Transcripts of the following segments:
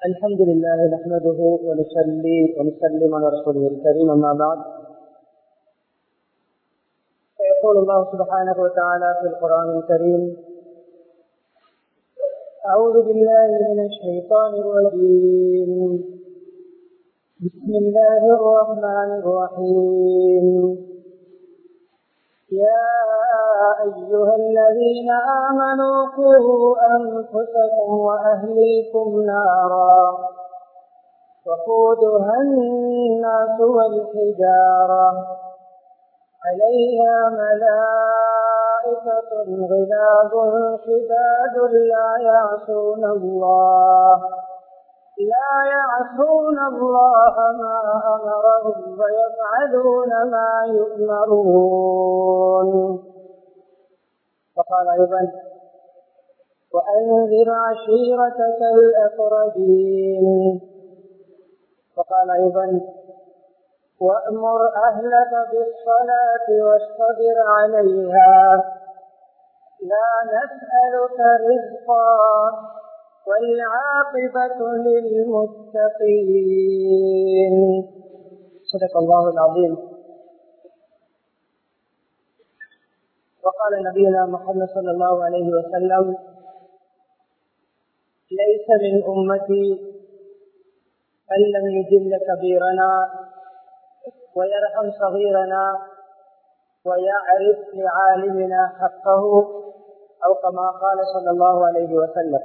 الحمد لله نحمده ونصلي ونسلم على رسوله الكريم أما بعد فيقول الله سبحانه وتعالى في القرآن الكريم أعوذ بالله من الشيطان الرجيم بسم الله الرحمن الرحيم يا أيها الذين آمنوا قوا أنفسكم وأهليكم نارا وقودها الناس والحجارة عليها ملائكة غلاظ شداد لا يعصون الله لا يعصون الله ما أمرهم ويفعلون ما يؤمرون وقال أيضا وأنذر عشيرتك الأقربين وقال أيضا وأمر أهلك بالصلاة واصطبر عليها لا نسألك رزقا والعاقبة للمتقين صدق الله العظيم وقال نبينا محمد صلى الله عليه وسلم ليس من أمتي من لم يجل كبيرنا ويرحم صغيرنا ويعرف لعالمنا حقه أو كما قال صلى الله عليه وسلم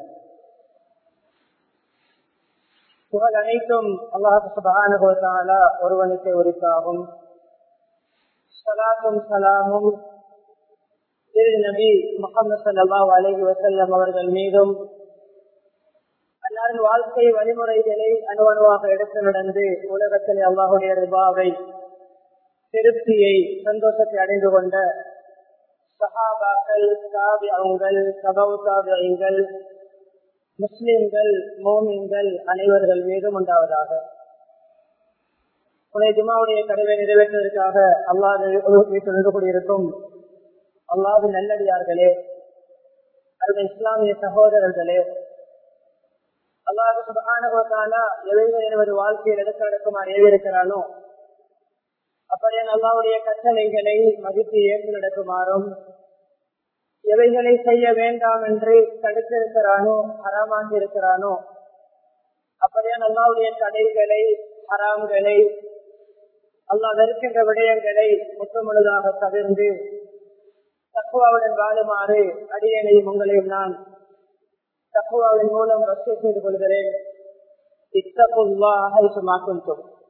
புகழ் அனைத்தும் அல்லாஹு சுபகான ஒருவனுக்கு உரித்தாகும் சலாத்தும் சலாமும் திரு நபி முகமது சல்லா அலஹி வசல்லம் அவர்கள் மீதும் அன்னாரின் வாழ்க்கை வழிமுறைகளை அணுவணுவாக எடுத்து நடந்து உலகத்தில் அல்லாஹுடைய ரிபாவை திருப்தியை சந்தோஷத்தை அடைந்து கொண்ட சஹாபாக்கள் தாபியங்கள் சபவு தாபியங்கள் முஸ்லிம்கள் மோமின்கள் அனைவர்கள் மீதும் உண்டாவதாக உன்னை ஜுமாவுடைய கடவை நிறைவேற்றுவதற்காக அல்லாது வீட்டில் நின்று கொண்டிருக்கும் அல்லாது நல்லடியார்களே அல்லது இஸ்லாமிய சகோதரர்களே அல்லாது சுபகான எவைகள் எனது வாழ்க்கையில் எடுக்க நடக்குமாறு ஏவிருக்கிறானோ அப்படியே அல்லாவுடைய கட்டளைகளை மதித்து ஏற்று நடக்குமாறும் எவைகளை செய்ய வேண்டாம் என்று தடுத்திருக்கிறானோ ஹராமாக்கி இருக்கிறானோ அப்படியே அல்லாவுடைய தடைகளை ஹராம்களை அல்லா வெறுக்கின்ற விடயங்களை முற்றுமுழுதாக தவிர்ந்து தக்குவாவுடன் வாழுமாறு அடியனையும் உங்களையும் நான் தக்குவாவின் மூலம் வசதி செய்து கொள்கிறேன் இத்தகுவாகும்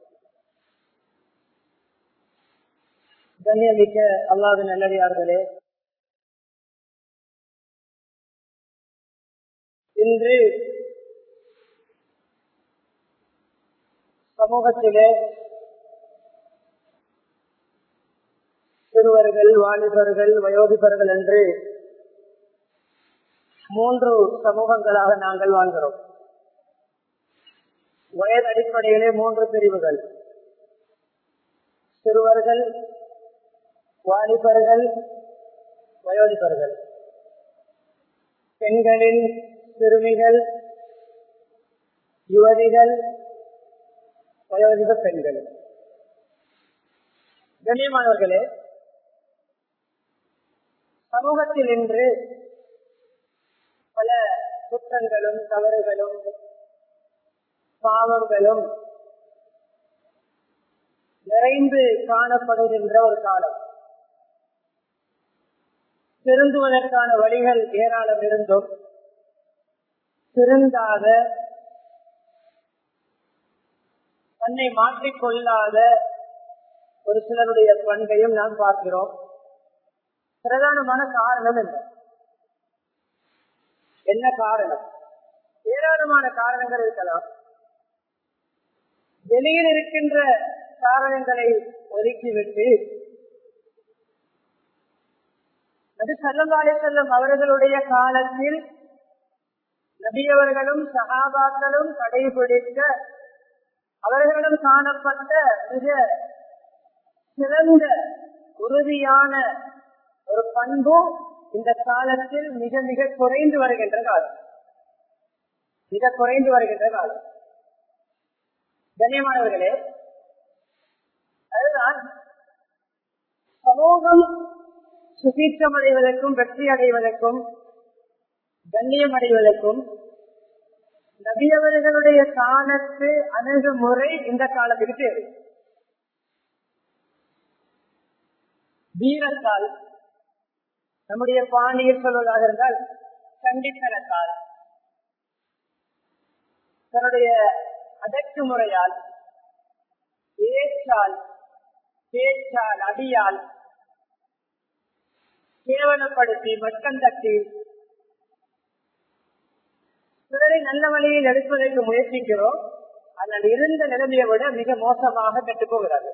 கண்ணியமிக்க அல்லாது நல்லடியார்களே இன்று சமூகத்திலே சிறுவர்கள் வாலிபர்கள் வயோதிபர்கள் என்று மூன்று சமூகங்களாக நாங்கள் வாழ்கிறோம் வயது அடிப்படையிலே மூன்று பிரிவுகள் சிறுவர்கள் வாலிபர்கள் வயோதிபர்கள் பெண்களில் சிறுமிகள் யுவதிகள் வயோதிக பெண்கள் கண்ணியமானவர்களே சமூகத்தில் இன்று பல குற்றங்களும் தவறுகளும் பாவங்களும் நிறைந்து காணப்படுகின்ற ஒரு காலம் திருந்துவதற்கான வழிகள் ஏராளம் இருந்தும் திருந்தாத தன்னை மாற்றிக்கொள்ளாத ஒரு சிலருடைய பண்பையும் நாம் பார்க்கிறோம் பிரதானமான காரணம் என்ன என்ன காரணம் ஏராளமான காரணங்கள் இருக்கலாம் வெளியில் இருக்கின்ற காரணங்களை ஒதுக்கிவிட்டு அது சல்லங்காலே செல்லும் அவர்களுடைய காலத்தில் நபியவர்களும் சகாபாக்களும் கடைபிடிக்க அவர்களிடம் காணப்பட்ட மிக சிறந்த உறுதியான ஒரு பண்பு இந்த காலத்தில் மிக மிக குறைந்து வருகின்ற காலம் மிக குறைந்து வருகின்ற காலம் கண்ணியமானவர்களே அதுதான் சமூகம் சுதீட்சம் அடைவதற்கும் வெற்றி அடைவதற்கும் கண்ணியம் அடைவதற்கும் நபியவர்களுடைய காலத்து அணுகுமுறை இந்த காலத்துக்கு தேவை வீரத்தால் நம்முடைய பாணியில் சொல்வதாக இருந்தால் கண்டித்தனத்தால் தன்னுடைய அடக்குமுறையால் ஏற்றால் பேச்சால் அடியால் கேவலப்படுத்தி மட்டம் தட்டி பிறரை நல்ல வழியில் எடுப்பதற்கு முயற்சிக்கிறோம் ஆனால் இருந்த நிலைமையை விட மிக மோசமாக கெட்டுப் போகிறார்கள்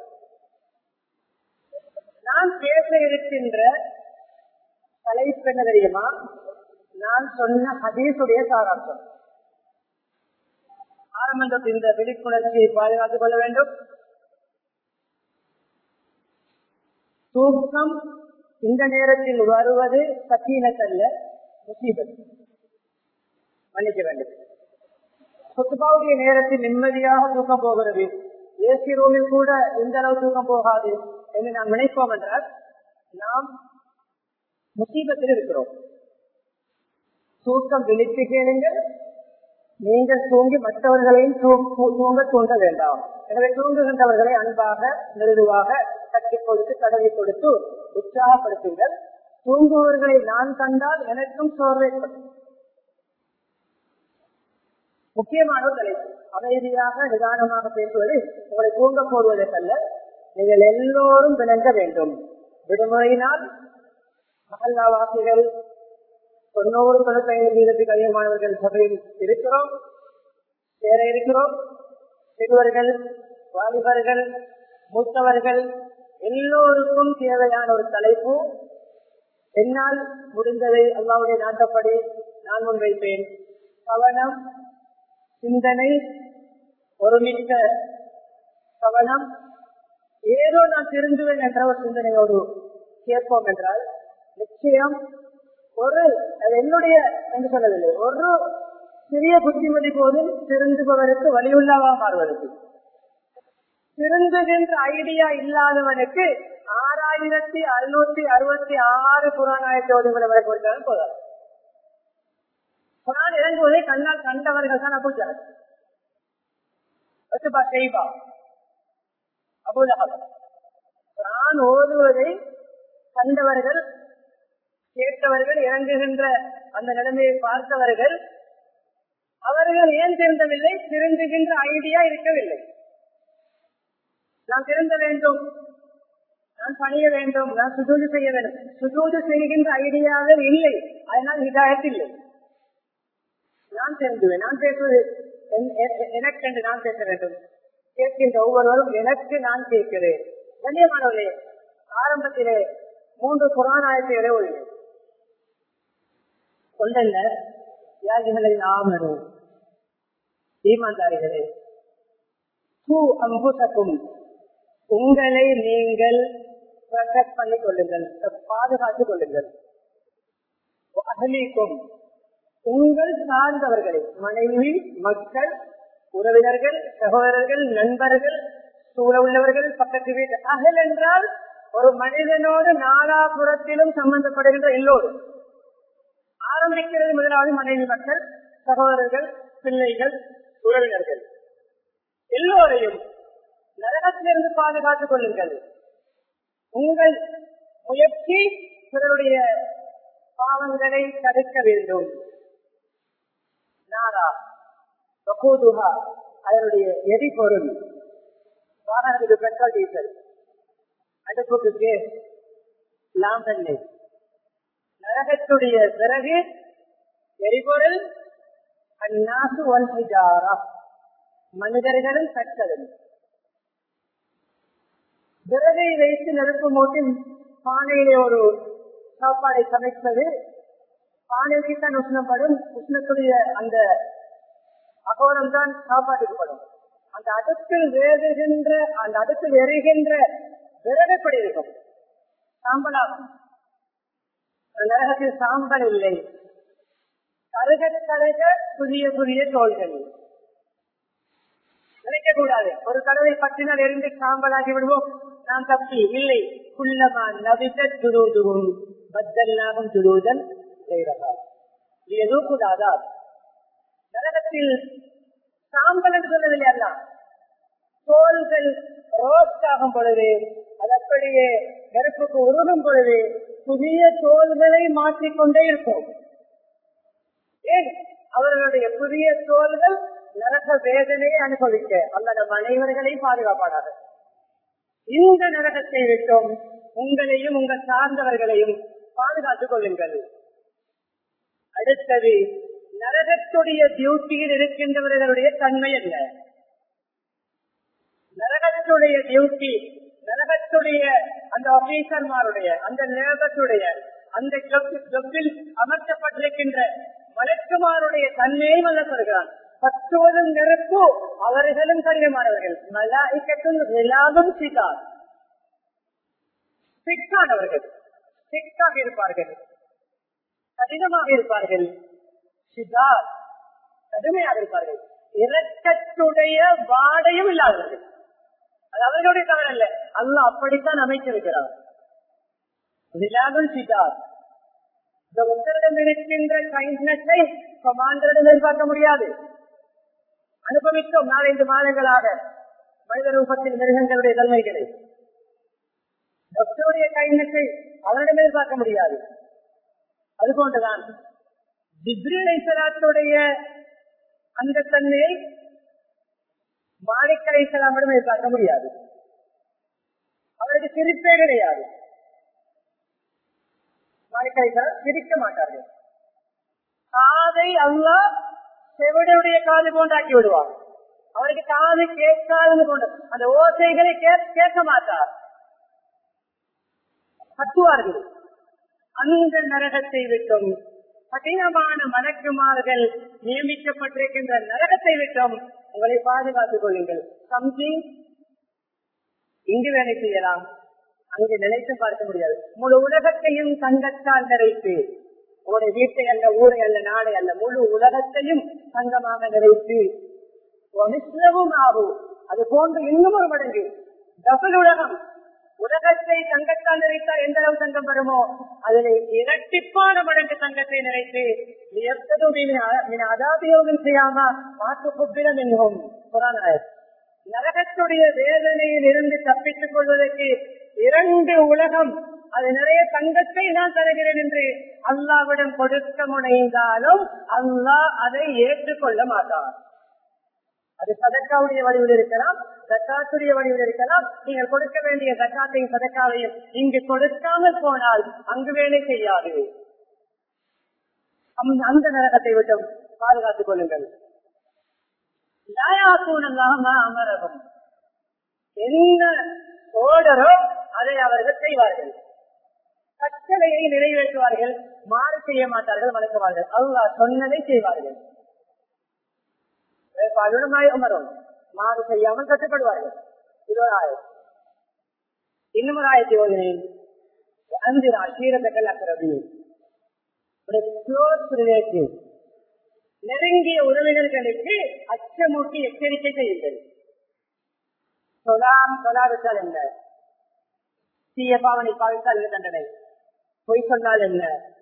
நான் பேச இருக்கின்ற தலைப்பு என்ன தெரியுமா நான் சொன்ன ஹதீசுடைய சாராம்சம் ஆரம்பத்தில் இந்த விழிப்புணர்ச்சியை பாதுகாத்துக் கொள்ள வேண்டும் தூக்கம் இந்த நேரத்தில் வருவது சக்கீனத்தல்ல முசீபத் மன்னிக்க வேண்டும் சொத்துப்பாவுடைய நேரத்தில் நிம்மதியாக தூக்கம் போகிறது ஏசி ரூமில் கூட இந்த அளவு தூக்கம் போகாது என்று நாம் நினைப்போம் என்றால் நாம் முசீபத்தில் இருக்கிறோம் தூக்கம் விழித்து கேளுங்கள் நீங்கள் தூங்கி மற்றவர்களையும் தூங்க தூங்க வேண்டாம் எனவே தூங்குகின்றவர்களை அன்பாக மிருதுவாக கட்டி கொடுத்து தடவி கொடுத்து உற்சாகப்படுத்துங்கள் தூங்குபவர்களை நான் கண்டால் எனக்கும் சோர்வைப்படும் முக்கியமான ஒரு தலைப்பு அமைதியாக நிதானமாக பேசுவது உங்களை தூங்க போடுவதற்கல்ல நீங்கள் எல்லோரும் விளங்க வேண்டும் விடுமுறையினால் மகல்லாவாசிகள் தொண்ணூறு தொண்ணூத்தி வீதத்துக்கு அதிகமானவர்கள் சபையில் இருக்கிறோம் சேர இருக்கிறோம் சிறுவர்கள் வாலிபர்கள் மூத்தவர்கள் எல்லோருக்கும் தேவையான ஒரு தலைப்பு என்னால் முடிந்ததை அல்லாவுடைய நாட்டப்படி நான் முன்வைப்பேன் கவனம் சிந்தனை ஒருமிக்க கவனம் ஏதோ நான் திருந்துவேன் என்ற ஒரு சிந்தனையோடு கேட்போம் என்றால் நிச்சயம் ஒரு அது என்னுடைய என்று சொல்லவில்லை ஒரு சிறிய புத்திமதி போதும் திருந்துபவருக்கு வலியுள்ளவா மாறுவதற்கு திருந்துகின்ற ஐடியா இல்லாதவனுக்கு ஆறாயிரத்தி அறுநூத்தி அறுபத்தி ஆறு புறாணாயிரத்தி ஓதுங்களை வரை கொடுத்தாலும் போதாது குரான் இறங்குவதை கண்ணால் கண்டவர்கள் தான் அபுஜா செய்வா அபுஜா குரான் ஓதுவதை கண்டவர்கள் கேட்டவர்கள் இறங்குகின்ற அந்த நிலைமையை பார்த்தவர்கள் அவர்கள் ஏன் திருந்தவில்லை திருந்துகின்ற ஐடியா இருக்கவில்லை நான் திருந்த வேண்டும் நான் பணிய வேண்டும் நான் சுஜூது செய்ய வேண்டும் சுஜூது செய்கின்ற ஐடியாவே இல்லை அதனால் ஹிதாயத் இல்லை நான் தெரிந்துவேன் நான் பேசுவது எனக்கென்று நான் பேச வேண்டும் கேட்கின்ற ஒவ்வொருவரும் எனக்கு நான் கேட்கிறேன் கண்ணியமானவரே ஆரம்பத்திலே மூன்று புறாணாயத்தை இடைவெளி கொண்டல்ல தியாகிகளை ஆமரும் ஈமான்தாரிகளே பூ அம்புசக்கும் உங்களை நீங்கள் ப்ரொடெக்ட் பண்ணிக் கொள்ளுங்கள் பாதுகாத்துக் கொள்ளுங்கள் அகலிக்கும் உங்கள் சார்ந்தவர்களை மனைவி மக்கள் உறவினர்கள் சகோதரர்கள் நண்பர்கள் சூழ உள்ளவர்கள் பக்கத்து வீட்டு அகல் என்றால் ஒரு மனிதனோடு நாலாபுரத்திலும் சம்பந்தப்படுகின்ற எல்லோரும் ஆரம்பிக்கிறது முதலாவது மனைவி மக்கள் சகோதரர்கள் பிள்ளைகள் உறவினர்கள் எல்லோரையும் நரகத்திலிருந்து பாதுகாத்துக் கொள்ளுங்கள் உங்கள் முயற்சி பிறருடைய பாவங்களை தடுக்க வேண்டும் நாரா பகூதுகா அதனுடைய எரிபொருள் வாகனத்துக்கு பெட்ரோல் டீசல் அடுப்புக்கு கேஸ் லாம்பெண்ணெய் நரகத்துடைய பிறகு எரிபொருள் அந்நாசு ஒன்றிஜாரா மனிதர்களும் கற்களும் விறகை வைத்து நெருப்பு மூட்டி பானையிலே ஒரு சாப்பாடை சமைப்பது பானைக்கு தான் உஷ்ணப்படும் உஷ்ணத்துடைய அந்த அகோரம் தான் சாப்பாட்டுக்கு படும் அந்த அடுப்பில் வேகுகின்ற அந்த அடுப்பில் எரிகின்ற விறகுப்படி இருக்கும் சாம்பலாகும் நரகத்தில் சாம்பல் இல்லை கருக கருக புதிய புதிய தோள்கள் நினைக்க செய்யக்கூடாது ஒரு கடவை பற்றினால் எரிந்து சாம்பலாகி விடுவோம் நாம் தப்பி இல்லை குள்ளமா நபித்த துருதுவும் பத்தல்லாகும் துருதன் எதுக்கூடாதா நரகத்தில் சாம்பல் என்று சொல்லவில்லை அல்ல தோள்கள் ரோஸ்ட் ஆகும் பொழுது அது அப்படியே நெருப்புக்கு உருகும் பொழுது புதிய தோள்களை மாற்றிக்கொண்டே இருக்கும் ஏன் அவர்களுடைய புதிய தோள்கள் நரக வேதனையை அனுபவிக்க அல்ல நம் அனைவர்களையும் பாதுகாப்பானாக இந்த நரகத்தை விட்டும் உங்களையும் உங்கள் சார்ந்தவர்களையும் பாதுகாத்துக் கொள்ளுங்கள் அடுத்தது நரகத்துடைய டியூட்டியில் இருக்கின்றவர்களுடைய தன்மை என்ன நரகத்துடைய டியூட்டி நரகத்துடைய அந்த ஆபீசர்மாருடைய அந்த லேபத்துடைய அந்த ஜப்பில் அமர்த்தப்பட்டிருக்கின்ற மலக்குமாருடைய தன்மையை வல்ல சொல்கிறான் பத்துவதும் நெருப்பு அவர்களும் கடினமானவர்கள் மலாய்க்கட்டும் விழாவும் சிகார் சிக்கானவர்கள் சிக்காக இருப்பார்கள் கடினமாக இருப்பார்கள் சிதார் கடுமையாக இருப்பார்கள் இரக்கத்துடைய வாடையும் இல்லாதவர்கள் அது அவர்களுடைய தவறு அல்ல அல்ல அப்படித்தான் அமைத்திருக்கிறார் விழாவும் சிதார் இந்த உத்தரிடம் இருக்கின்ற கைண்ட்னஸை கமாண்டரிடம் எதிர்பார்க்க முடியாது அனுபவித்தோம் நாலஞ்சு மாதங்களாக மனித ரூபத்தில் மிருகங்களுடைய தன்மைகளை டாக்டருடைய கைண்ட்னஸை அவரிடம் எதிர்பார்க்க முடியாது அதுபோன்றுதான் ஜிப்ரீலைசலாத்துடைய அந்த தன்மையை மாலிக்கலை சலாமிடம் எதிர்பார்க்க முடியாது அவருக்கு சிரிப்பே கிடையாது மாலிக்கலை சலாம் சிரிக்க மாட்டார்கள் காதை அல்லா செவிடைய காது போன்றாக்கி விடுவார் அவருக்கு காது கேட்காது கொண்டு அந்த ஓசைகளை கேட்க மாட்டார் கத்துவார்கள் அந்த நரகத்தை விட்டும் கடினமான மலக்குமார்கள் நியமிக்கப்பட்டிருக்கின்ற நரகத்தை விட்டும் உங்களை பாதுகாத்துக் கொள்ளுங்கள் சம்திங் இங்கு வேலை செய்யலாம் அங்கு நினைத்து பார்க்க முடியாது முழு உலகத்தையும் தங்கத்தால் நிறைத்து உங்களுடைய வீட்டை அல்ல ஊரை அல்ல நாடை அல்ல முழு உலகத்தையும் தங்கமாக நிறைத்து மிஸ்லவும் ஆகும் அது போன்று இன்னும் ஒரு மடங்கு டபுள் உலகம் உலகத்தை தங்கத்தால் நிறைத்தால் எந்த அளவு தங்கம் வருமோ அதில் இரட்டிப்பான மடங்கு தங்கத்தை நிறைத்து அதாபியோகம் செய்யாம மாற்று குப்பிடம் என்னும் நரகத்துடைய வேதனையில் இருந்து தப்பித்துக் கொள்வதற்கு இரண்டு உலகம் அது நிறைய தங்கத்தை நான் தருகிறேன் என்று அல்லாவிடம் கொடுக்க முனைந்தாலும் அல்லாஹ் அதை ஏற்றுக்கொள்ள மாட்டார் அது சதக்காவுடைய வடிவில் இருக்கலாம் சக்காத்துடைய வடிவில் இருக்கலாம் நீங்கள் கொடுக்க வேண்டிய சக்காத்தையும் சதக்காவையும் இங்கு கொடுக்காமல் போனால் அங்கு வேலை செய்யாது அந்த நரகத்தை விட்டும் பாதுகாத்துக் கொள்ளுங்கள் அமரகம் என்ன ஓடரோ அதை அவர்கள் செய்வார்கள் கட்டளையை நிறைவேற்றுவார்கள் மாறு செய்ய மாட்டார்கள் வளர்க்குவார்கள் அல்லா சொன்னதை செய்வார்கள் பலுமாய் அமரும் மாறு செய்யாமல் கட்டுப்படுவார்கள் இது ஒரு ஆயம் இன்னும் ஒரு ஆயத்தை ஓதினேன் அஞ்சு அசீரத்தக்கல் அக்கரவி க்ளோஸ் ரிலேட்டிவ் நெருங்கிய உறவினர்களுக்கு அச்சமூட்டி எச்சரிக்கை செய்யுங்கள் சொலாம் சொலாவிட்டால் என்ன தீய பாவனை பாவித்தால் என்ன தண்டனை பொய் சொன்னால் என்ன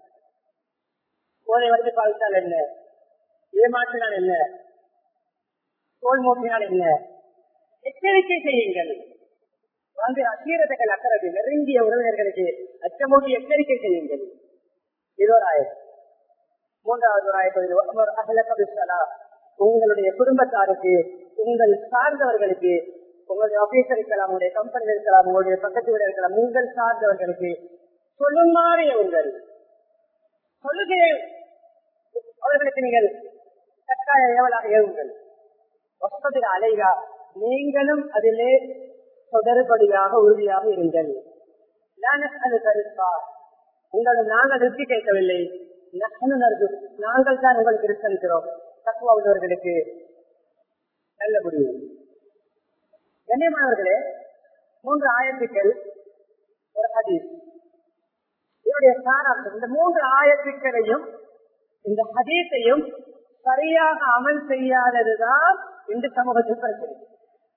போதை வந்து பாவித்தால் என்ன ஏமாற்றினால் என்ன தோல் மூட்டினால் என்ன எச்சரிக்கை செய்யுங்கள் வந்து அசீரதைகள் அக்கறது நெருங்கிய உறவினர்களுக்கு அச்சமூட்டி எச்சரிக்கை செய்யுங்கள் இதோர் ஆயிரம் மூன்றாவது ஒரு ஆயப்பகுதி உங்களுடைய குடும்பத்தாருக்கு உங்கள் சார்ந்தவர்களுக்கு உங்களுடைய ஆபீசர் இருக்கலாம் உங்களுடைய கம்பெனி இருக்கலாம் உங்களுடைய பக்கத்து வீடு இருக்கலாம் உங்கள் சார்ந்தவர்களுக்கு சொல்லுமாறு உங்கள் சொல்லுகிறேன் அவர்களுக்கு நீங்கள் கட்டாய ஏவலாக ஏவுங்கள் வசதியில் அலைகா நீங்களும் அதிலே தொடர்படியாக உறுதியாக இருங்கள் அது கருப்பா உங்களும் நாங்கள் நிறுத்தி கேட்கவில்லை நாங்கள் தான் உங்களுக்கு இருக்கிறோம் தக்குவா உள்ளவர்களுக்கு நல்ல முடிவு கண்ணியமானவர்களே மூன்று ஆயத்துக்கள் ஒரு ஹதீஸ் இதனுடைய சாராம்சம் இந்த மூன்று ஆயத்துக்களையும் இந்த ஹதீஸையும் சரியாக அமல் செய்யாததுதான் இந்த சமூகத்தில் பிரச்சனை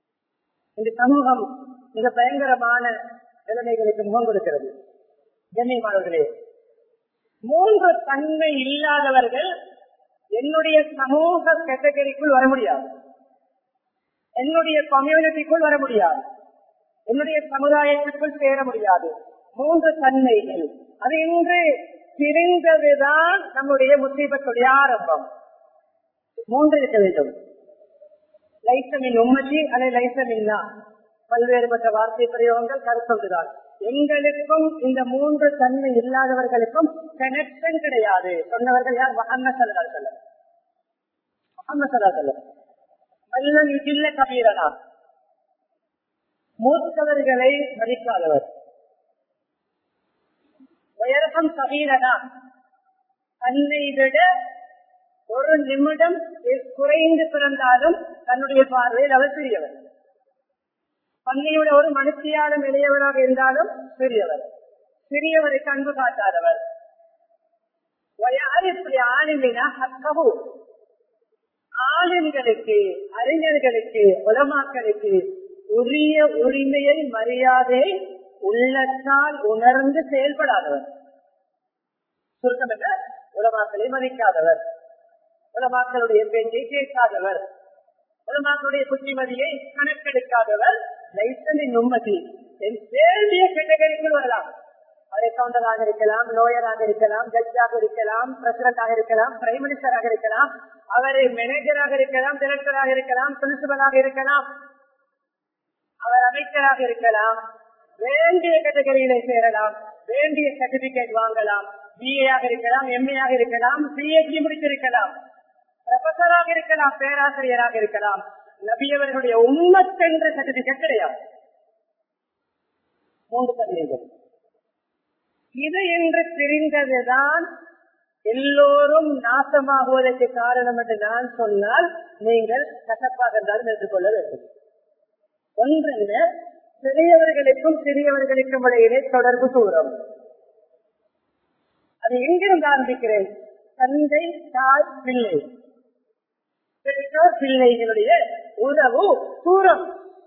இந்த சமூகம் மிக பயங்கரமான நிலைமைகளுக்கு முகம் கொடுக்கிறது கண்ணியமானவர்களே மூன்று தன்மை இல்லாதவர்கள் என்னுடைய சமூக கேட்டகரிக்குள் வர முடியாது என்னுடைய கம்யூனிட்டிக்குள் வர முடியாது என்னுடைய சமுதாயத்திற்குள் சேர முடியாது மூன்று தன்மைகள் அது இன்று பிரிந்ததுதான் நம்முடைய முசீபத்துடைய ஆரம்பம் மூன்று இருக்க வேண்டும் லைசமின் உம்மதி அதை லைசமின்னா பல்வேறுபட்ட வார்த்தை பிரயோகங்கள் கருத்தொன்றுதான் எங்களுக்கும் இந்த மூன்று தன்மை இல்லாதவர்களுக்கும் கனெக்ஷன் கிடையாது சொன்னவர்கள் யார் முகமது சல்லா சொல்லம் முகமது சல்லா சொல்லம் வல்லன் இதில்ல கபீரனா மூத்தவர்களை மதிக்காதவர் உயரகம் கபீரனா தன்னை விட ஒரு நிமிடம் குறைந்து பிறந்தாலும் தன்னுடைய பார்வையில் அவர் சிறியவர் பன்னியோட ஒரு மனுஷியாலும் இளையவராக இருந்தாலும் பெரியவர் சிறியவருக்கு அன்பு காட்டாதவர் ஆளுங்களுக்கு அறிஞர்களுக்கு உலமாக்களுக்கு உரிய உரிமையை மரியாதை உள்ளத்தால் உணர்ந்து செயல்படாதவர் சுருக்கம் என்ன உலமாக்களை மதிக்காதவர் உலமாக்களுடைய பேச்சை கேட்காதவர் உலமாக்களுடைய புத்திமதியை கணக்கெடுக்காதவர் லைசனின் உண்மதி வேண்டிய கேட்டகரிக்குள் வரலாம் அவர் அக்கௌண்டராக இருக்கலாம் லோயராக இருக்கலாம் ஜட்ஜாக இருக்கலாம் பிரசிடண்டாக இருக்கலாம் பிரைம் மினிஸ்டராக இருக்கலாம் அவர் மேனேஜராக இருக்கலாம் டைரக்டராக இருக்கலாம் பிரின்சிபலாக இருக்கலாம் அவர் அமைச்சராக இருக்கலாம் வேண்டிய கேட்டகரியில சேரலாம் வேண்டிய சர்டிபிகேட் வாங்கலாம் பிஏஆக இருக்கலாம் எம்ஏஆக இருக்கலாம் பிஹெச்டி முடித்திருக்கலாம் ப்ரொஃபஸராக இருக்கலாம் பேராசிரியராக இருக்கலாம் நபியவர்களுடைய உண்மத்தென்ற சர்டிபிகேட் கிடையாது மூன்று தன்மைகள் இது என்று தெரிந்ததுதான் எல்லோரும் நாசமாகுவதற்கு காரணம் என்று நான் சொன்னால் நீங்கள் கசப்பாக இருந்தாலும் ஏற்றுக்கொள்ள வேண்டும் ஒன்று சிறியவர்களுக்கும் சிறியவர்களுக்கும் இடையிலே தொடர்பு தூரம் அது எங்கிருந்து ஆரம்பிக்கிறேன் தந்தை தாய் பிள்ளை பெற்றோர் பிள்ளைகளுடைய உறவு தூரம்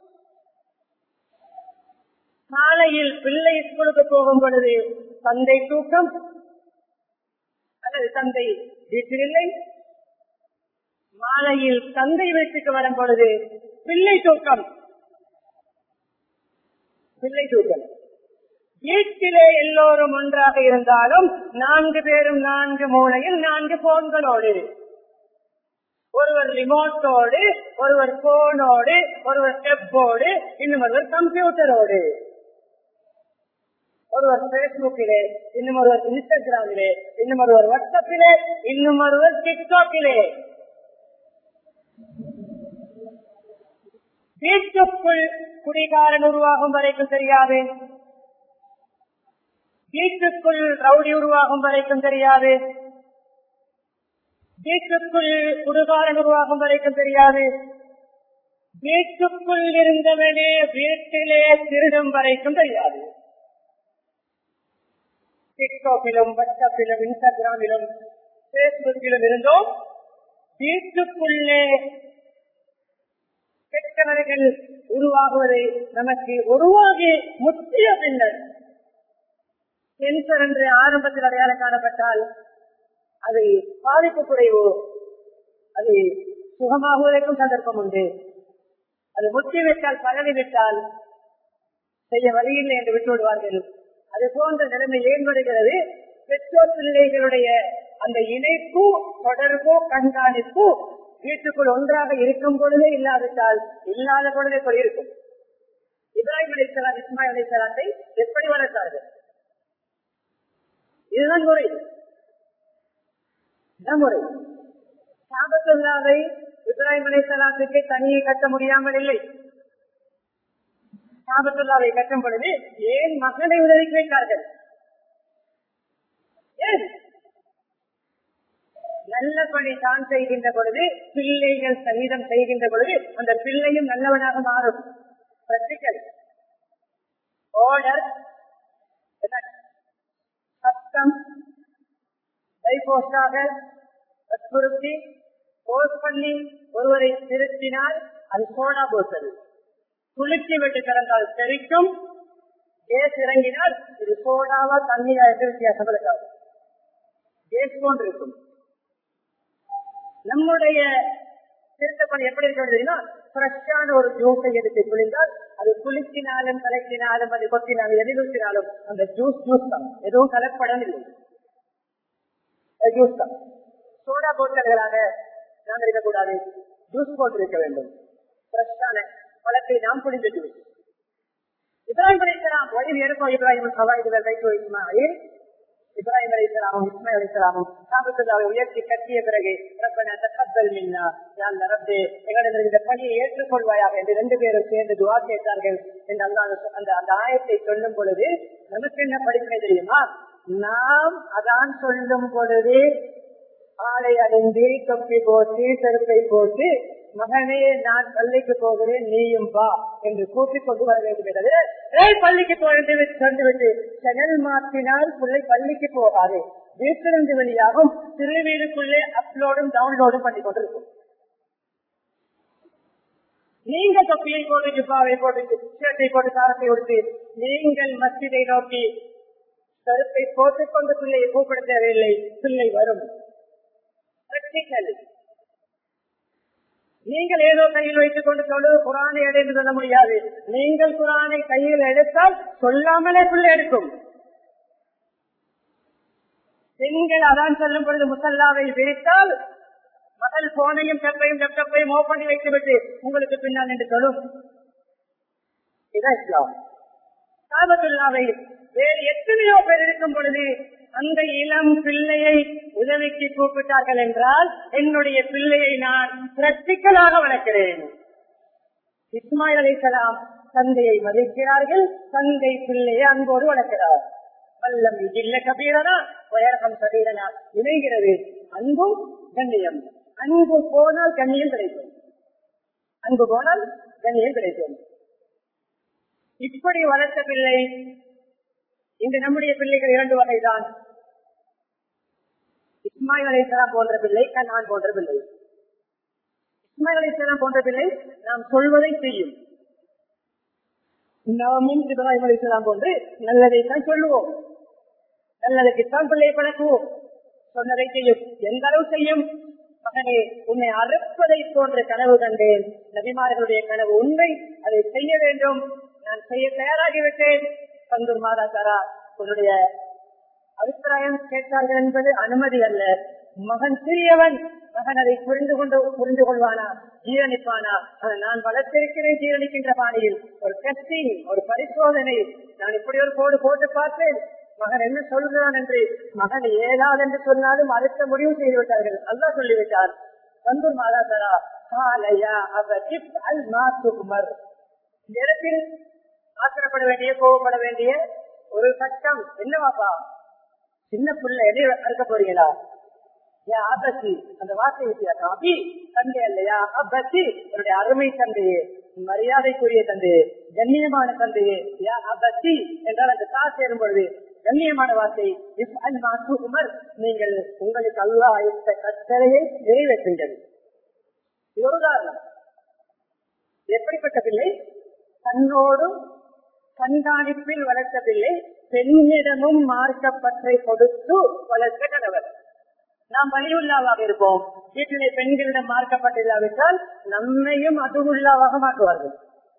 காலையில் பிள்ளை ஸ்கூலுக்கு போகும் பொழுது தந்தை தூக்கம் அல்லது தந்தை வீட்டில் இல்லை மாலையில் தந்தை வீட்டுக்கு வரும் பொழுது பிள்ளை தூக்கம் பிள்ளை தூக்கம் வீட்டிலே எல்லோரும் ஒன்றாக இருந்தாலும் நான்கு பேரும் நான்கு மூலையில் நான்கு போன்களோடு ஒருவர் ரிமோட்டோடு ஒருவர் போனோடு ஒருவர் ஸ்டெப்போடு இன்னும் ஒருவர் கம்ப்யூட்டரோடு ஒருவர் பேஸ்புக்கிலே இன்னும் ஒருவர் இன்ஸ்டாகிராமிலே இன்னும் ஒருவர் வாட்ஸ்அப்பிலே இன்னும் ஒருவர் டிக்டாக்கிலே வீட்டுக்குள் குடிகாரன் உருவாகும் வரைக்கும் தெரியாது வீட்டுக்குள் ரவுடி உருவாகும் வரைக்கும் தெரியாது வீட்டுக்குள் குடுகாரன் உருவாகும் வரைக்கும் தெரியாது வீட்டுக்குள் இருந்தவனே வீட்டிலே திருடும் வரைக்கும் தெரியாது டிக்டாக்கிலும் வாட்ஸ்அப்பிலும் இன்ஸ்டாகிராமிலும் பேஸ்புக்கிலும் இருந்தோம் வீட்டுக்குள்ளே கெட்டவர்கள் உருவாகுவதை நமக்கு உருவாகி முத்திய பின்னர் கேன்சர் என்று ஆரம்பத்தில் அடையாளம் காணப்பட்டால் அது பாதிப்பு குறைவோ அது சுகமாகுவதற்கும் சந்தர்ப்பம் உண்டு அது முற்றிவிட்டால் பரவிவிட்டால் செய்ய வழியில்லை என்று விட்டு விடுவார்கள் அது போன்ற நிலைமை ஏன் வருகிறது பெற்றோர் பிள்ளைகளுடைய அந்த இணைப்பு தொடர்பு கண்காணிப்பு வீட்டுக்குள் ஒன்றாக இருக்கும் பொழுதே இல்லாவிட்டால் இல்லாத பொழுதே போய் இருக்கும் இப்ராஹிம் அலிசலாம் இஸ்மாயில் அலிசலாத்தை எப்படி வளர்த்தார்கள் இதுதான் முறை இதுதான் முறை சாபத்துல்லாவை இப்ராஹிம் அலிசலாத்துக்கு தனியை கட்ட முடியாமல் இல்லை சாபத்துல்லாவை கட்டும் பொழுது ஏன் மக்களை உதவி வைத்தார்கள் ஏன் நல்ல பணி தான் செய்கின்ற பொழுது பிள்ளைகள் சகிதம் செய்கின்ற பொழுது அந்த பிள்ளையும் நல்லவனாக மாறும் பிரத்திகள் ஓர்டர் சத்தம் கைபோஸ்டாக வற்புறுத்தி போஸ்ட் பண்ணி ஒருவரை திருத்தினால் அது சோடா போசல் குளிர்ச்சி விட்டு திறந்தால் தெரிக்கும் கேஸ் இறங்கினால் இது சோடாவா தண்ணியா என்று வித்தியாசம் இருக்காது கேஸ் போன்று இருக்கும் நம்முடைய திருத்தப்பணி எப்படி இருக்க வேண்டியதுன்னா ஃப்ரெஷ்ஷான ஒரு ஜூஸை எடுத்து குளிந்தால் அது குளிக்கினாலும் கலக்கினாலும் அது கொத்தினாலும் எதிர்த்தினாலும் அந்த ஜூஸ் ஜூஸ் தான் எதுவும் கலப்படவில்லை ஜூஸ் தான் சோடா போட்டல்களாக நாம் இருக்கக்கூடாது ஜூஸ் போட்டு இருக்க வேண்டும் ஃப்ரெஷ்ஷான பழத்தை நாம் குடிந்த ஜூஸ் இப்ராஹிம் அலிஸ்லாம் வழியில் இருக்கும் இப்ராஹிம் சவாயிகள் வைத்து இஸ்மாயில் இப்ராஹிம் அலிஸ்லாமும் இஸ்மாயில் அலிஸ்லாமும் சாபத்துல்லாவை உயர்த்தி கட்டிய பிறகு ரப்பன தக்கத்தல் மின்னா யான் ரப்பே எங்களிடம் இந்த பணியை ஏற்றுக்கொள்வாயாக என்று ரெண்டு பேரும் சேர்ந்து துவா கேட்டார்கள் என்று அந்த அந்த அந்த ஆயத்தை சொல்லும் பொழுது நமக்கு என்ன படிப்பினை தெரியுமா நாம் அதான் சொல்லும் பொழுது ஆடை அடைந்து தொப்பி போட்டு செருப்பை போட்டு மகனே நான் பள்ளிக்கு போகிறேன் நீயும் வா என்று கூட்டிக் கொண்டு வர வேண்டும் என்றது ஏய் பள்ளிக்கு போயிட்டு சென்று விட்டு செனல் மாற்றினால் பிள்ளை பள்ளிக்கு போகாது வீட்டிலிருந்து வெளியாகும் திருவீடுக்குள்ளே அப்லோடும் டவுன்லோடும் பண்ணி கொண்டிருக்கும் நீங்க தொப்பியை போட்டு ஜிப்பாவை போட்டு ஷர்ட்டை போட்டு காரத்தை கொடுத்து நீங்கள் மஸ்ஜிதை நோக்கி கருத்தை போட்டுக் கொண்டு பிள்ளையை கூப்பிட தேவையில்லை பிள்ளை வரும் நீங்கள் ஏதோ கையில் வைத்துக் கொண்டு சொல்லு குரானை அடைந்து சொல்ல முடியாது நீங்கள் குரானை கையில் எடுத்தால் சொல்லாமலே பிள்ளை எடுக்கும் பெண்கள் அதான் சொல்லும் பொழுது முசல்லாவை விரித்தால் மகள் போனையும் கப்பையும் லெப்டப்பையும் ஓ பண்ணி வைத்துவிட்டு உங்களுக்கு பின்னால் என்று சொல்லும் இதான் இஸ்லாம் காபத்துல்லாவை வேறு எத்தனையோ பேர் இருக்கும் பொழுது அந்த இளம் பிள்ளையை உதவிக்கு கூப்பிட்டார்கள் என்றால் என்னுடைய பிள்ளையை நான் பிரத்திக்கலாக வளர்க்கிறேன் இஸ்மாயில் அலிசலாம் தந்தையை மதிக்கிறார்கள் தந்தை பிள்ளையை அன்போடு வளர்க்கிறார் வல்லம் இல்ல கபீரனா உயரகம் கபீரனா இணைகிறது அன்பும் கண்ணியம் அன்பு போனால் கண்ணியம் கிடைக்கும் அன்பு போனால் கண்ணியம் கிடைக்கும் இப்படி வளர்த்த பிள்ளை இன்று நம்முடைய பிள்ளைகள் இரண்டு வகைதான் இஸ்மாயில் அலிசலாம் போன்ற பிள்ளை கண்ணான் போன்ற பிள்ளை இஸ்மாயில் அலிசலாம் போன்ற பிள்ளை நாம் சொல்வதை செய்யும் நாமும் இப்ராஹிம் அலிசலாம் போன்று நல்லதைத்தான் சொல்லுவோம் நல்லதுக்குத்தான் பிள்ளையை பழக்குவோம் சொன்னதை செய்யும் எந்த அளவு செய்யும் மகனே உன்னை அறுப்பதை போன்ற கனவு கண்டேன் நபிமார்களுடைய கனவு உண்மை அதை செய்ய வேண்டும் நான் செய்ய தயாராகிவிட்டேன் சந்தூர் மாதா தாரா உன்னுடைய அபிப்பிராயம் கேட்டார்கள் என்பது அனுமதி அல்ல மகன் சிறியவன் மகன் அதை புரிந்து கொண்டு புரிந்து கொள்வானா ஜீரணிப்பானா அதை நான் வளர்த்திருக்கிறேன் ஜீரணிக்கின்ற பாணியில் ஒரு டெஸ்டிங் ஒரு பரிசோதனை நான் இப்படி ஒரு கோடு போட்டு பார்த்தேன் மகன் என்ன சொல்கிறான் என்று மகன் ஏதாவது என்று சொன்னாலும் அடுத்த முடிவு செய்து விட்டார்கள் அல்லா சொல்லிவிட்டார் சந்தூர் மாதா தாரா காலையா அவர் அல் மாசுகுமர் இந்த இடத்தில் ஆத்திரப்பட வேண்டிய கோவப்பட வேண்டிய ஒரு சட்டம் என்னவாப்பா சின்ன பிள்ளை எதை அறுக்க போறீங்களா ஏன் ஆபத்தி அந்த வார்த்தை வித்தியாசம் அபி தந்தை இல்லையா அப்பத்தி என்னுடைய அருமை தந்தையே மரியாதைக்குரிய தந்தையே கண்ணியமான தந்தையே யா அபத்தி என்றால் அந்த கா சேரும் பொழுது கண்ணியமான வார்த்தை இப் அல் மாசுகுமர் நீங்கள் உங்களுக்கு அல்லா அளித்த கட்டளையை நிறைவேற்றுங்கள் இது ஒரு உதாரணம் எப்படிப்பட்ட பிள்ளை தன்னோடு கண்காணிப்பில் வளர்த்த பிள்ளை பெண்ணிடமும் மார்க்கப்பற்றை கொடுத்து வளர்த்த கணவர் நாம் வலியுள்ளாவாக இருப்போம் வீட்டிலே பெண்களிடம் மார்க்கப்பட்டில்லாவிட்டால் நம்மையும் அதுவுள்ளாவாக மாற்றுவார்கள்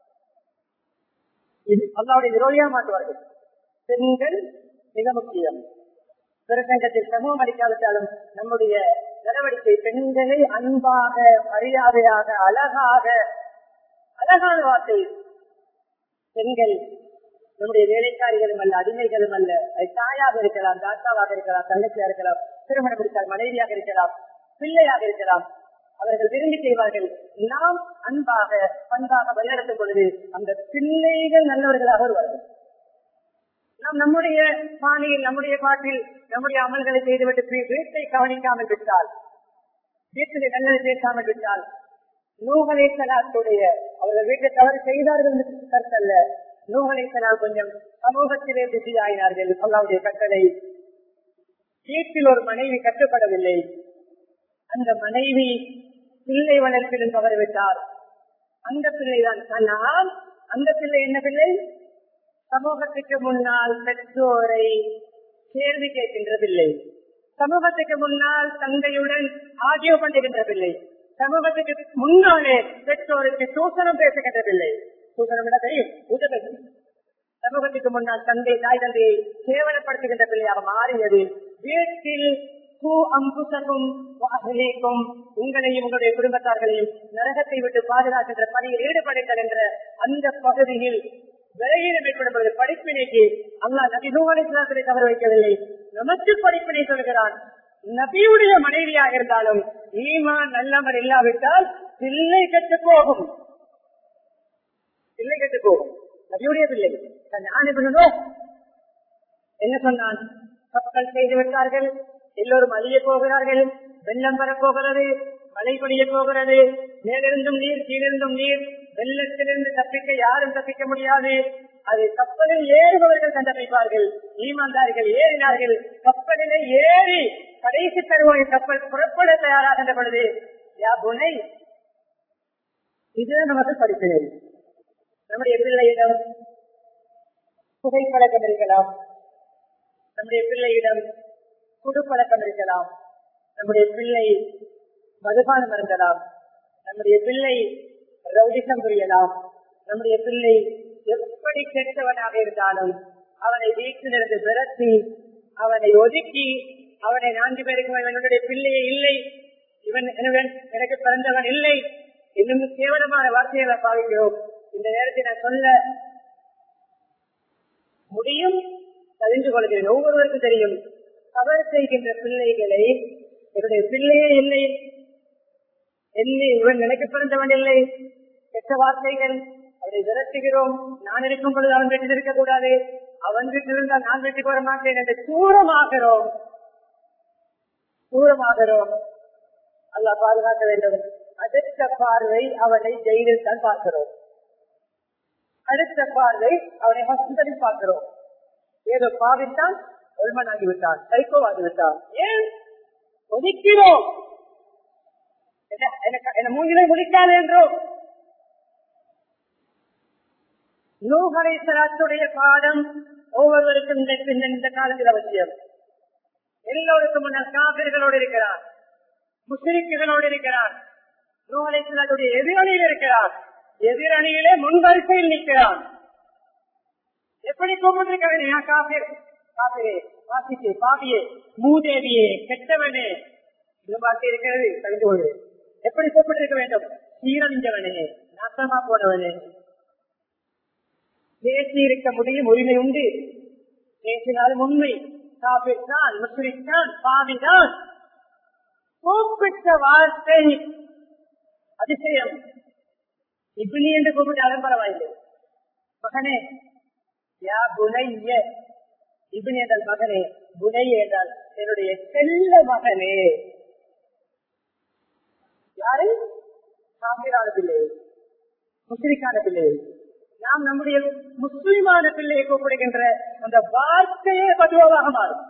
இது அல்லாவுடைய விரோதியா மாற்றுவார்கள் பெண்கள் மிக முக்கியம் திருச்சங்கத்தில் சமூகம் அளிக்காவிட்டாலும் நம்முடைய நடவடிக்கை பெண்களை அன்பாக மரியாதையாக அழகாக அழகான வார்த்தை பெண்கள் நம்முடைய வேலைக்காரிகளும் அல்ல அடிமைகளும் அல்ல அது தாயாக இருக்கலாம் தாத்தாவாக இருக்கலாம் தங்கச்சியாக இருக்கலாம் திருமணம் முடித்தால் மனைவியாக இருக்கலாம் பிள்ளையாக இருக்கலாம் அவர்கள் விரும்பி செய்வார்கள் நாம் அன்பாக பண்பாக வழிநடத்தும் பொழுது அந்த பிள்ளைகள் நல்லவர்களாக வருவார்கள் நாம் நம்முடைய பாணியில் நம்முடைய பாட்டில் நம்முடைய அமல்களை செய்துவிட்டு வீட்டை கவனிக்காமல் விட்டால் வீட்டிலே நல்லது பேசாமல் விட்டால் நூகலை சலாத்துடைய அவர்கள் வீட்டை தவறு செய்தார்கள் என்று கருத்தல்ல நூகலை சலால் கொஞ்சம் சமூகத்திலே பிஸி ஆயினார்கள் அல்லாவுடைய கட்டளை வீட்டில் ஒரு மனைவி கட்டுப்படவில்லை அந்த மனைவி பிள்ளை வளர்ப்பிலும் தவறிவிட்டார் அந்த பிள்ளைதான் நான் அந்த பிள்ளை என்ன பிள்ளை சமூகத்துக்கு முன்னால் பெற்றோரை கேள்வி கேட்கின்ற பிள்ளை சமூகத்துக்கு முன்னால் தந்தையுடன் ஆகியோ பண்ணுகின்ற பிள்ளை சமூகத்துக்கு முன்னாலே பெற்றோருக்கு சூசனம் பேசுகின்ற பிள்ளை சூசனம் என்ன தெரியும் உதவி சமூகத்துக்கு முன்னால் தந்தை தாய் தந்தையை கேவலப்படுத்துகின்ற பிள்ளையாக மாறியது வீட்டில் பூ அம்புசகும் வாசலேக்கும் உங்களையும் உங்களுடைய குடும்பத்தார்களையும் நரகத்தை விட்டு பாதுகாக்கின்ற பணியில் ஈடுபடுங்கள் என்ற அந்த பகுதியில் விரையில் ஏற்படும் பொழுது படிப்பினைக்கு அல்லா நபி நூகலை தவற வைக்கவில்லை நமக்கு படிப்பினை சொல்கிறான் நபியுடைய மனைவியாக இருந்தாலும் ஈமான் நல்லவர் இல்லாவிட்டால் பிள்ளை கெட்டு போகும் பிள்ளை கெட்டு போகும் நபியுடைய பிள்ளை நான் பண்ணதோ என்ன சொன்னான் கப்பல் செய்து விட்டார்கள் எல்லோரும் அழிய போகிறார்கள் வெள்ளம் வரப்போகிறது மழை பொழிய போகிறது மேலிருந்தும் நீர் கீழிருந்தும் நீர் வெள்ளத்திலிருந்து தப்பிக்க யாரும் தப்பிக்க முடியாது அது கப்பலில் ஏறுபவர்கள் தண்டனைப்பார்கள் ஈமான்தார்கள் ஏறினார்கள் கப்பலிலே ஏறி கடைசி தருவாய் கப்பல் புறப்பட தயாராகின்ற பொழுது யா புனை இது நமக்கு படிப்பினை நம்முடைய பிள்ளையிடம் புகைப்பழக்கம் இருக்கலாம் நம்முடைய பிள்ளையிடம் குடுப்பழக்கம் இருக்கலாம் நம்முடைய பிள்ளை மதுபானம் இருக்கலாம் நம்முடைய பிள்ளை ரவுடிசம் புரியலாம் நம்முடைய பிள்ளை எப்படி கெட்டவனாக இருந்தாலும் அவனை வீட்டிலிருந்து விரட்டி அவனை ஒதுக்கி அவனை நான்கு பேருக்கு இவனுடைய பிள்ளையே இல்லை இவன் எனக்கு பிறந்தவன் இல்லை இன்னும் கேவலமான வார்த்தைகளை பாவிக்கிறோம் இந்த நேரத்தை நான் சொல்ல முடியும் தெரிந்து கொள்கிறேன் ஒவ்வொருவருக்கும் தெரியும் தவறு செய்கின்ற பிள்ளைகளை என்னுடைய பிள்ளையே இல்லை என்னை இவன் நினைக்க பிறந்தவன் இல்லை கெட்ட வார்த்தைகள் அவரை விரட்டுகிறோம் நான் இருக்கும் பொழுது அவன் வீட்டில் இருக்கக்கூடாது அவன் வீட்டில் இருந்தால் நான் வீட்டுக்கு வர மாட்டேன் என்று தூரமாகிறோம் தூரமாகிறோம் அல்லா பாதுகாக்க வேண்டும் அடுத்த பார்வை அவனை ஜெயிலில் தான் பார்க்கிறோம் அடுத்த பார்வை அவனை ஹாஸ்பிட்டலில் பார்க்கிறோம் ஏதோ பாவித்தான் ஒல்மனாகி விட்டான் சைக்கோவாகி விட்டான் ஏன் ஒதுக்கிறோம் என்ன மூங்கிலை முடிக்காது என்றோம் நூகரை சராத்துடைய பாடம் ஒவ்வொருவருக்கும் இந்த இந்த காலத்தில் அவசியம் எல்லோருக்கும் முன்னர் காவிர்களோடு இருக்கிறார் முஸ்லிக்குகளோடு இருக்கிறார் நூகரை சலாத்துடைய எதிரணியில் இருக்கிறார் எதிரணியிலே முன்வரிசையில் நிற்கிறான் எப்படி கூப்பிட்டிருக்கிறேன் காபிர் காபிரே வாசிக்கே பாவியே மூதேவியே கெட்டவனே இது பாக்கி இருக்கிறது கழிந்து கொண்டு எப்படி கூப்பிட்டிருக்க வேண்டும் சீரழிஞ்சவனே நாசமா போனவனே பேசி இருக்க முடியும் உரிமை உண்டு பேசினாலும் உண்மை காபிர் தான் முஸ்லிம் தான் பாவி தான் கூப்பிட்ட வார்த்தை அதிசயம் இப்படி என்று கூப்பிட்டாலும் பரவாயில்லை மகனே யா புனைய இபின் என்றால் மகனே புனை என்றால் என்னுடைய செல்ல மகனே யாரு காமிரான பிள்ளை முஸ்லிக்கான பிள்ளை நாம் நம்முடைய முஸ்லிமான பிள்ளையை கூப்பிடுகின்ற அந்த வார்த்தையே பதுவாக மாறும்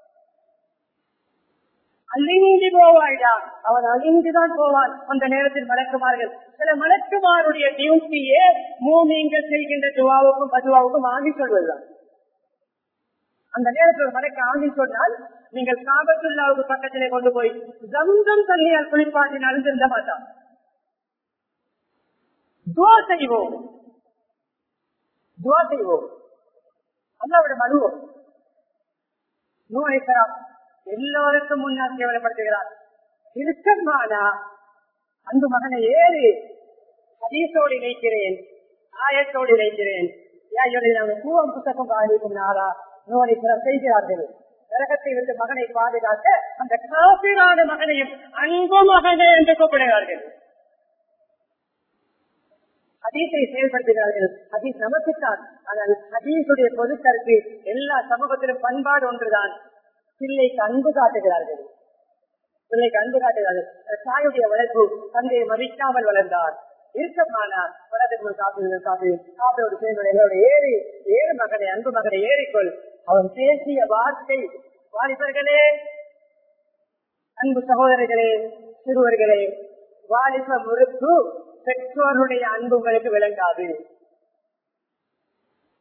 அழிந்து போவாய்டா அவன் அழிந்துதான் போவான் அந்த நேரத்தில் மலக்குமார்கள் சில மலக்குமாருடைய டியூட்டியே மூமிங்கள் செய்கின்ற துவாவுக்கும் பதுவாவுக்கும் ஆகி சொல்வதுதான் அந்த நேரத்தில் மலைக்கு ஆகி சொன்னால் நீங்கள் காபத்துள்ளாவுக்கு பக்கத்திலே கொண்டு போய் ஜம்சம் தண்ணியால் குளிப்பாட்டி நடந்திருந்த மாட்டான் துவா செய்வோம் துவா செய்வோம் அல்லாவிட மனுவோம் நோய்கரம் எல்லோருக்கும் முன்னால் கேவலப்படுத்துகிறார் இருக்கமானா அன்பு மகனை ஏறி ஹதீஸோடு இணைக்கிறேன் ஆயத்தோடு இணைக்கிறேன் பூவம் புத்தகம் பாதிக்கும் நாரா நோய்கரம் செய்கிறார்கள் நரகத்தை விட்டு மகனை பாதுகாக்க அந்த காப்பிரான மகனையும் அன்பு மகனே என்று கூப்பிடுகிறார்கள் ஹதீஸை செயல்படுத்துகிறார்கள் ஹதீஸ் நமக்குத்தான் ஆனால் ஹதீஸுடைய பொது கருத்து எல்லா சமூகத்திலும் பண்பாடு ஒன்றுதான் பிள்ளைக்கு அன்பு காட்டுகிறார்கள் பிள்ளைக்கு அன்பு காட்டுகிறார்கள் தாயுடைய வளர்ப்பு தந்தையை மதிக்காமல் வளர்ந்தார் இருக்கமானார் வளர்த்து காப்பீடு காப்பீடு காப்பீடு சேர்ந்து ஏறி ஏறு மகனை அன்பு மகனை ஏறிக்கொள் அவன் பேசிய வார்த்தை வாலிபர்களே அன்பு சகோதரர்களே சிறுவர்களே வாலிப முறுப்பு பெற்றோருடைய அன்பு உங்களுக்கு விளங்காது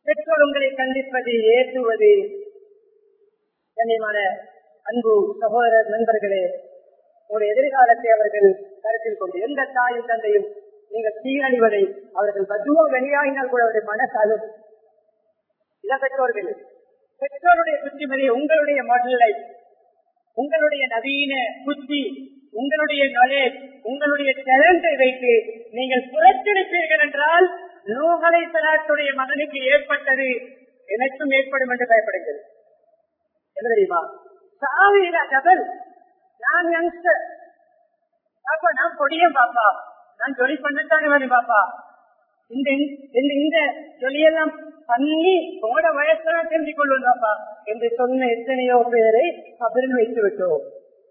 பெற்றோர் உங்களை கண்டிப்பது ஏற்றுவது கண்ணியமான அன்பு சகோதரர் நண்பர்களே ஒரு எதிர்காலத்தை அவர்கள் கருத்தில் கொண்டு எந்த தாயும் தந்தையும் நீங்கள் சீரழிவதை அவர்கள் பதுவோ வெளியாகினால் கூட அவருடைய மனசாலும் இள பெற்றோர்கள் பெற்றோருடைய புத்திமதி உங்களுடைய மாடலை உங்களுடைய நவீன புத்தி உங்களுடைய நாலேஜ் உங்களுடைய டேலண்டை வைத்து நீங்கள் புறக்கணிப்பீர்கள் என்றால் நூகலை சலாத்துடைய மகனுக்கு ஏற்பட்டது எனக்கும் ஏற்படும் என்று பயப்படுகிறது என்ன தெரியுமா சாவியில கதல் நான் யங்ஸ்டர் பாப்பா நான் பொடியன் பாப்பா நான் ஜொலி பண்ணத்தானே வரும் பாப்பா இந்த இந்த இந்த ஜொலியெல்லாம் பண்ணி போட வயசுல தெரிஞ்சு கொள்வோம் பாப்பா என்று சொன்ன எத்தனையோ பேரை கபரில் வைத்து விட்டோம்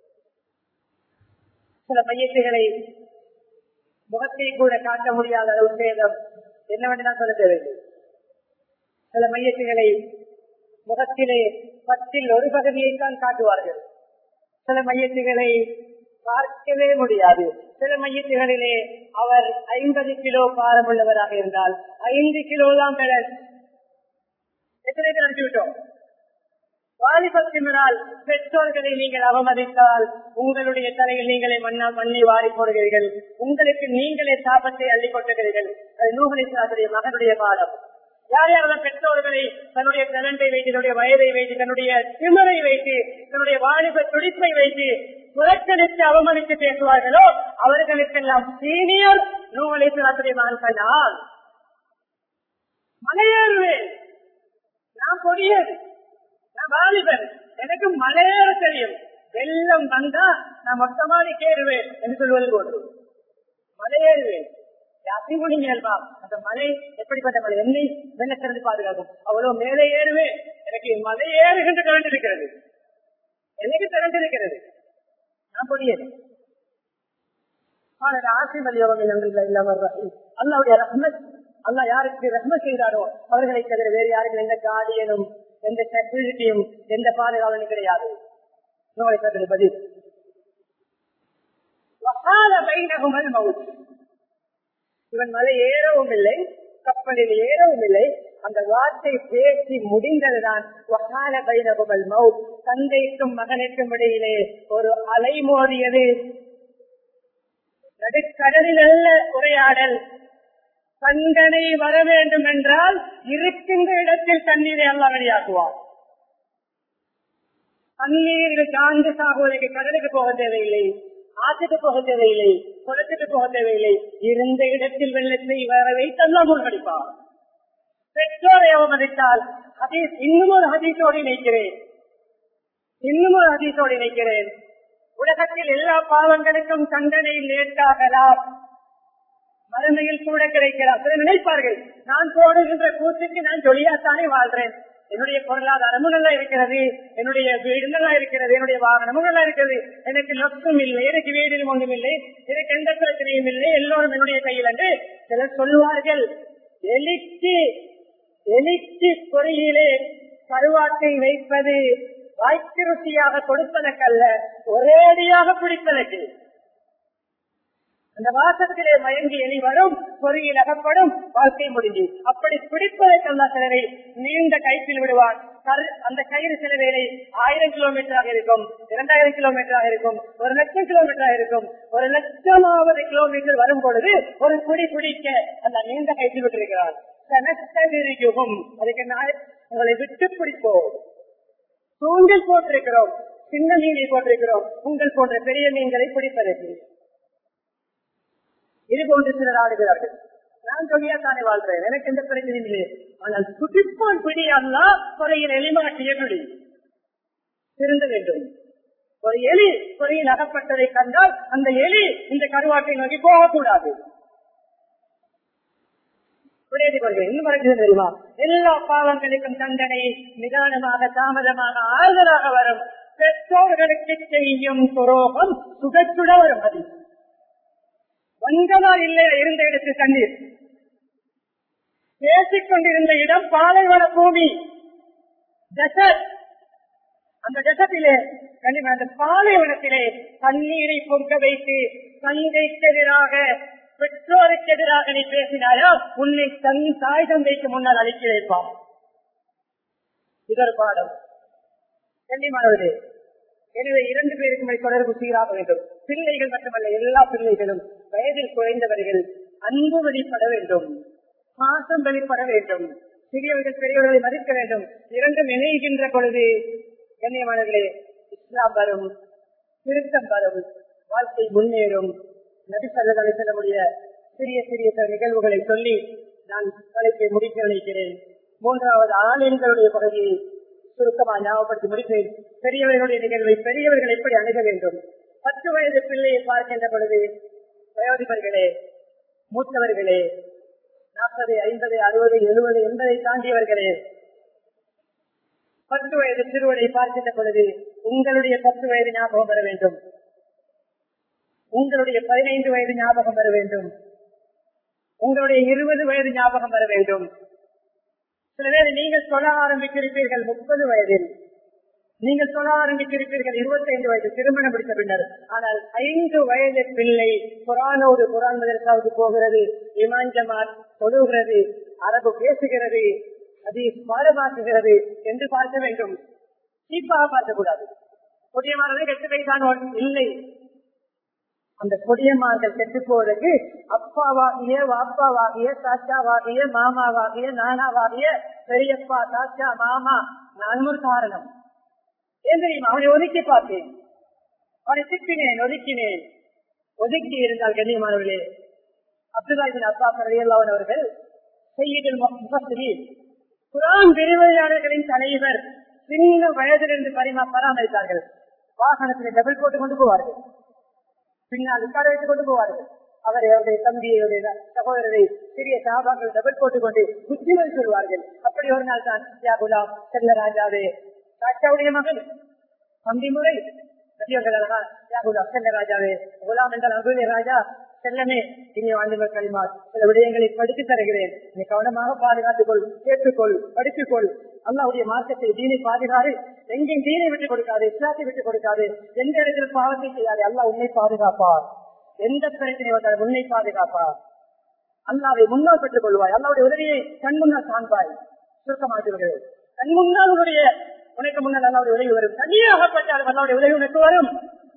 சில மையத்துகளை முகத்தை கூட காட்ட முடியாத அளவு சேதம் என்னவென்று நான் சொல்ல தேவையில்லை சில மையத்துகளை முகத்திலே பத்தில் ஒரு பகுதியை தான் காட்டுவார்கள் சில மையத்துகளை பார்க்கவே முடியாது சில மையத்துகளிலே அவர் ஐம்பது கிலோ பாரம் உள்ளவராக இருந்தால் ஐந்து கிலோ தான் பெறல் எத்தனை பேர் அனுப்பிவிட்டோம் வாலிபத்தினால் பெற்றோர்களை நீங்கள் அவமதித்தால் உங்களுடைய தலையில் நீங்களே மண்ணா மண்ணை வாரி போடுகிறீர்கள் உங்களுக்கு நீங்களே சாபத்தை அள்ளி கொட்டுகிறீர்கள் அது நூகலிசாருடைய மகனுடைய பாடம் யார் யாரெல்லாம் பெற்றோர்களை தன்னுடைய டேலண்டை வைத்து தன்னுடைய வயதை வைத்து தன்னுடைய திமரை வைத்து தன்னுடைய வாலிப துடிப்பை வைத்து புறக்கணித்து அவமதித்து பேசுவார்களோ அவர்களுக்கெல்லாம் சீனியர் நூகலிசாருடைய மகன் நான் மலையேறுவேன் நான் பொடியன் நான் வாலிபன் எனக்கு மலையேற தெரியும் வெள்ளம் வந்தா நான் மொத்தமாடி கேறுவேன் என்று சொல்வது போன்று மலையேறுவேன் அசிங்குடிங்கல்வா அந்த மலை எப்படிப்பட்ட மலை என்னை வெள்ளத்திலிருந்து பாதுகாக்கும் அவ்வளவு மேலே ஏறுவேன் எனக்கு மலை ஏறுகின்ற திரண்டு இருக்கிறது எனக்கு திரண்டு இருக்கிறது நான் பொடியது அல்லாவுடைய ரஹ்மத் அல்லா யாருக்கு ரஹ்ம செய்தாரோ அவர்களை தவிர வேறு யாருக்கும் எந்த கார்டியனும் எந்த செக்யூரிட்டியும் எந்த பாதுகாவலும் கிடையாது பதில் இவன் மலை ஏறவும் இல்லை கப்பலில் ஏறவும் இல்லை அந்த வார்த்தை பேசி முடிந்ததுதான் வகால பைனகுமல் மவுத் தந்தைக்கும் மகனுக்கும் இடையிலே ஒரு அலை மோதியது நடுக்கடலில் அல்ல உரையாடல் தண்டனை வர வேண்டும் என்றால் இருக்கின்ற இடத்தில் தண்ணீரை எல்லாம் வெளியாக்குவார் தண்ணீரில் காந்து சாகுவதற்கு கடலுக்கு போக தேவையில்லை ஆற்றுக்கு போக தேவையில்லை குளத்துக்கு போக தேவையில்லை இருந்த இடத்தில் வெள்ளத்தை வர வைத்தெல்லாம் மூழ்கடிப்பார் பெற்றோரை அவமதித்தால் ஹதீஸ் இன்னும் ஒரு ஹதீஸோடு இணைக்கிறேன் இன்னும் ஒரு ஹதீஸோடு இணைக்கிறேன் உலகத்தில் எல்லா பாவங்களுக்கும் தண்டனை லேட்டாகலாம் மறுமையில் கூட கிடைக்கலாம் சில நினைப்பார்கள் நான் போடுகின்ற கூத்துக்கு நான் ஜொலியாத்தானே வாழ்றேன் என்னுடைய பொருளாதாரமும் நல்லா இருக்கிறது என்னுடைய வீடு நல்லா இருக்கிறது என்னுடைய வாகனமும் நல்லா இருக்கிறது எனக்கு லொத்தும் இல்லை எனக்கு வீடிலும் ஒன்றும் இல்லை எனக்கு எந்த பிரச்சனையும் இல்லை எல்லோரும் என்னுடைய கையில் என்று சிலர் சொல்லுவார்கள் எலிக்கு எலிக்கு பொறியிலே கருவாட்டை வைப்பது வாய்க்கு ருசியாக கொடுப்பதற்கல்ல ஒரேடியாக பிடிப்பதற்கு அந்த வாசத்திலே மயங்கி எலி வரும் பொறியில் அகப்படும் வாழ்க்கை முடிஞ்சு அப்படி பிடிப்பதற்கல்ல சிலரை நீண்ட கைப்பில் விடுவான் அந்த கயிறு சில வேலை ஆயிரம் கிலோமீட்டராக இருக்கும் இரண்டாயிரம் கிலோமீட்டராக இருக்கும் ஒரு லட்சம் கிலோமீட்டராக இருக்கும் ஒரு லட்சமாவது கிலோமீட்டர் வரும் பொழுது ஒரு குடி பிடிக்க அந்த நீண்ட கைப்பில் விட்டிருக்கிறார் அதுக்கு நான் உங்களை விட்டு பிடிப்போம் தூண்டில் போட்டிருக்கிறோம் சின்ன மீனை போட்டிருக்கிறோம் உங்கள் போன்ற பெரிய மீன்களை பிடிப்பதற்கு இது போன்று சிலர் ஆடுகிறார்கள் நான் தொகையா தானே வாழ்றேன் எனக்கு எந்த பிரச்சனையும் இல்லை ஆனால் துடிப்பான் பிடி அல்லா குறையில் எளிமாற்றிய பிடி திருந்த வேண்டும் ஒரு எலி குறையில் அகப்பட்டதை கண்டால் அந்த எலி இந்த கருவாட்டை நோக்கி போகக்கூடாது இன்னும் வரைக்கும் தெரியுமா எல்லா பாவங்களுக்கும் தண்டனை நிதானமாக தாமதமாக ஆறுதலாக வரும் பெற்றோர்களுக்கு செய்யும் துரோகம் சுகச்சுட வரும் அது வந்ததா இல்லையா இருந்த இடத்தில் தண்ணீர் பேசிக் கொண்டிருந்த இடம் பாலைவன பூமி டெசர்ட் அந்த டெசர்ட்டிலே அந்த பாலைவனத்திலே தண்ணீரை பொங்க வைத்து தந்தைக்கு எதிராக பெற்றோருக்கு எதிராக நீ பேசினாயோ உன்னை தன் தாய் தந்தைக்கு முன்னால் அழிக்க வைப்பான் இதொரு பாடம் கண்ணியமானவரே எனவே இரண்டு பேருக்கும் தொடர்பு சீராக வேண்டும் பிள்ளைகள் மட்டுமல்ல எல்லா பிள்ளைகளும் வயதில் குறைந்தவர்கள் அன்பு வெளிப்பட வேண்டும் பாசம் வெளிப்பட வேண்டும் சிறியவர்கள் பெரியவர்களை மதிக்க வேண்டும் இரண்டும் இணைகின்ற பொழுது கண்ணியமானவர்களே இஸ்லாம் வரும் திருத்தம் வரும் வாழ்க்கை முன்னேறும் நபிசல்லை செல்லக்கூடிய சிறிய சிறிய சில நிகழ்வுகளை சொல்லி நான் தலைப்பை முடிக்க நினைக்கிறேன் மூன்றாவது ஆலயங்களுடைய பகுதியை சுருக்கமாக ஞாபகப்படுத்தி முடிப்பேன் பெரியவர்களுடைய நிகழ்வை பெரியவர்கள் எப்படி அணுக வேண்டும் பத்து வயது பிள்ளையை பார்க்கின்ற பொழுது வயோதிபர்களே மூத்தவர்களே நாற்பது ஐம்பது அறுபது எழுபது எண்பதை தாண்டியவர்களே பத்து வயது சிறுவனை பார்க்கின்ற பொழுது உங்களுடைய பத்து வயது ஞாபகம் வர வேண்டும் உங்களுடைய பதினைந்து வயது ஞாபகம் வர வேண்டும் உங்களுடைய இருபது வயது ஞாபகம் வர வேண்டும் சில பேர் நீங்கள் சொல்ல ஆரம்பித்திருப்பீர்கள் முப்பது வயதில் நீங்கள் சொல்ல ஆரம்பித்திருப்பீர்கள் இருபத்தி ஐந்து வயது திருமணம் முடித்த பின்னர் ஆனால் ஐந்து வயது பிள்ளை குரானோடு குரான் மதரசாவுக்கு போகிறது இமான் ஜமாத் தொழுகிறது அரபு பேசுகிறது அது பாடமாக்குகிறது என்று பார்க்க வேண்டும் சீப்பாக பார்க்கக்கூடாது புதியமானதை கெட்டு வைத்தான் இல்லை அந்த கொடியமார்கள் கெட்டு போவதற்கு அப்பாவாகிய வாப்பாவாகிய தாச்சாவாகிய மாமாவாகிய நானாவாகிய பெரியப்பா தாச்சா மாமா நான் ஒரு காரணம் ஏன் தெரியுமா அவனை ஒதுக்கி பார்த்தேன் அவனை திட்டினேன் ஒதுக்கினேன் ஒதுக்கி இருந்தால் கண்ணியமானவர்களே அப்துல்லாஹின் அப்பா கரையல்லாவன் அவர்கள் செய்யுதல் முகத்திரில் குரான் விரிவுரையாளர்களின் தலைவர் சின்ன வயதிலிருந்து பரிமா பராமரித்தார்கள் வாகனத்தில் டபுள் போட்டு கொண்டு போவார்கள் பின்னால் உட்கார வைத்துக் கொண்டு போவார்கள் அவர் அவருடைய தம்பியை சகோதரரை சிறிய சாபாக்கள் டபுள் போட்டுக் கொண்டு புத்திமல் சொல்வார்கள் அப்படி ஒரு நாள் தான் யா குலாம் செல்ல ராஜாவே ராஜாவுடைய மகன் தம்பி முறை செல்ல ராஜாவே குலாம் என்றால் அங்குடைய ராஜா செல்லமே இனி வாழ்ந்தவர் களிமா சில விடயங்களை படித்து தருகிறேன் நீ கவனமாக பாதுகாத்துக் கொள் கேட்டுக்கொள் படித்துக் கொள் அல்லாவுடைய மார்க்கத்தை தீனை பாதுகாது எங்கேயும் தீனை விட்டுக் கொடுக்காது இஸ்லாத்தை விட்டுக் கொடுக்காது எந்த இடத்தில் பாவத்தை செய்யாது அல்லா உன்னை பாதுகாப்பார் எந்த பிரச்சனை வந்தாலும் உன்னை பாதுகாப்பார் அல்லாவை முன்னால் பெற்றுக் கொள்வாய் அல்லாவுடைய உதவியை கண் முன்னால் காண்பாய் சுருக்கமாக்குகிறது கண் முன்னால் உன்னுடைய உனக்கு முன்னால் அல்லாவுடைய உதவி வரும் தனியாகப்பட்டாலும் அல்லாவுடைய உதவி உனக்கு வரும்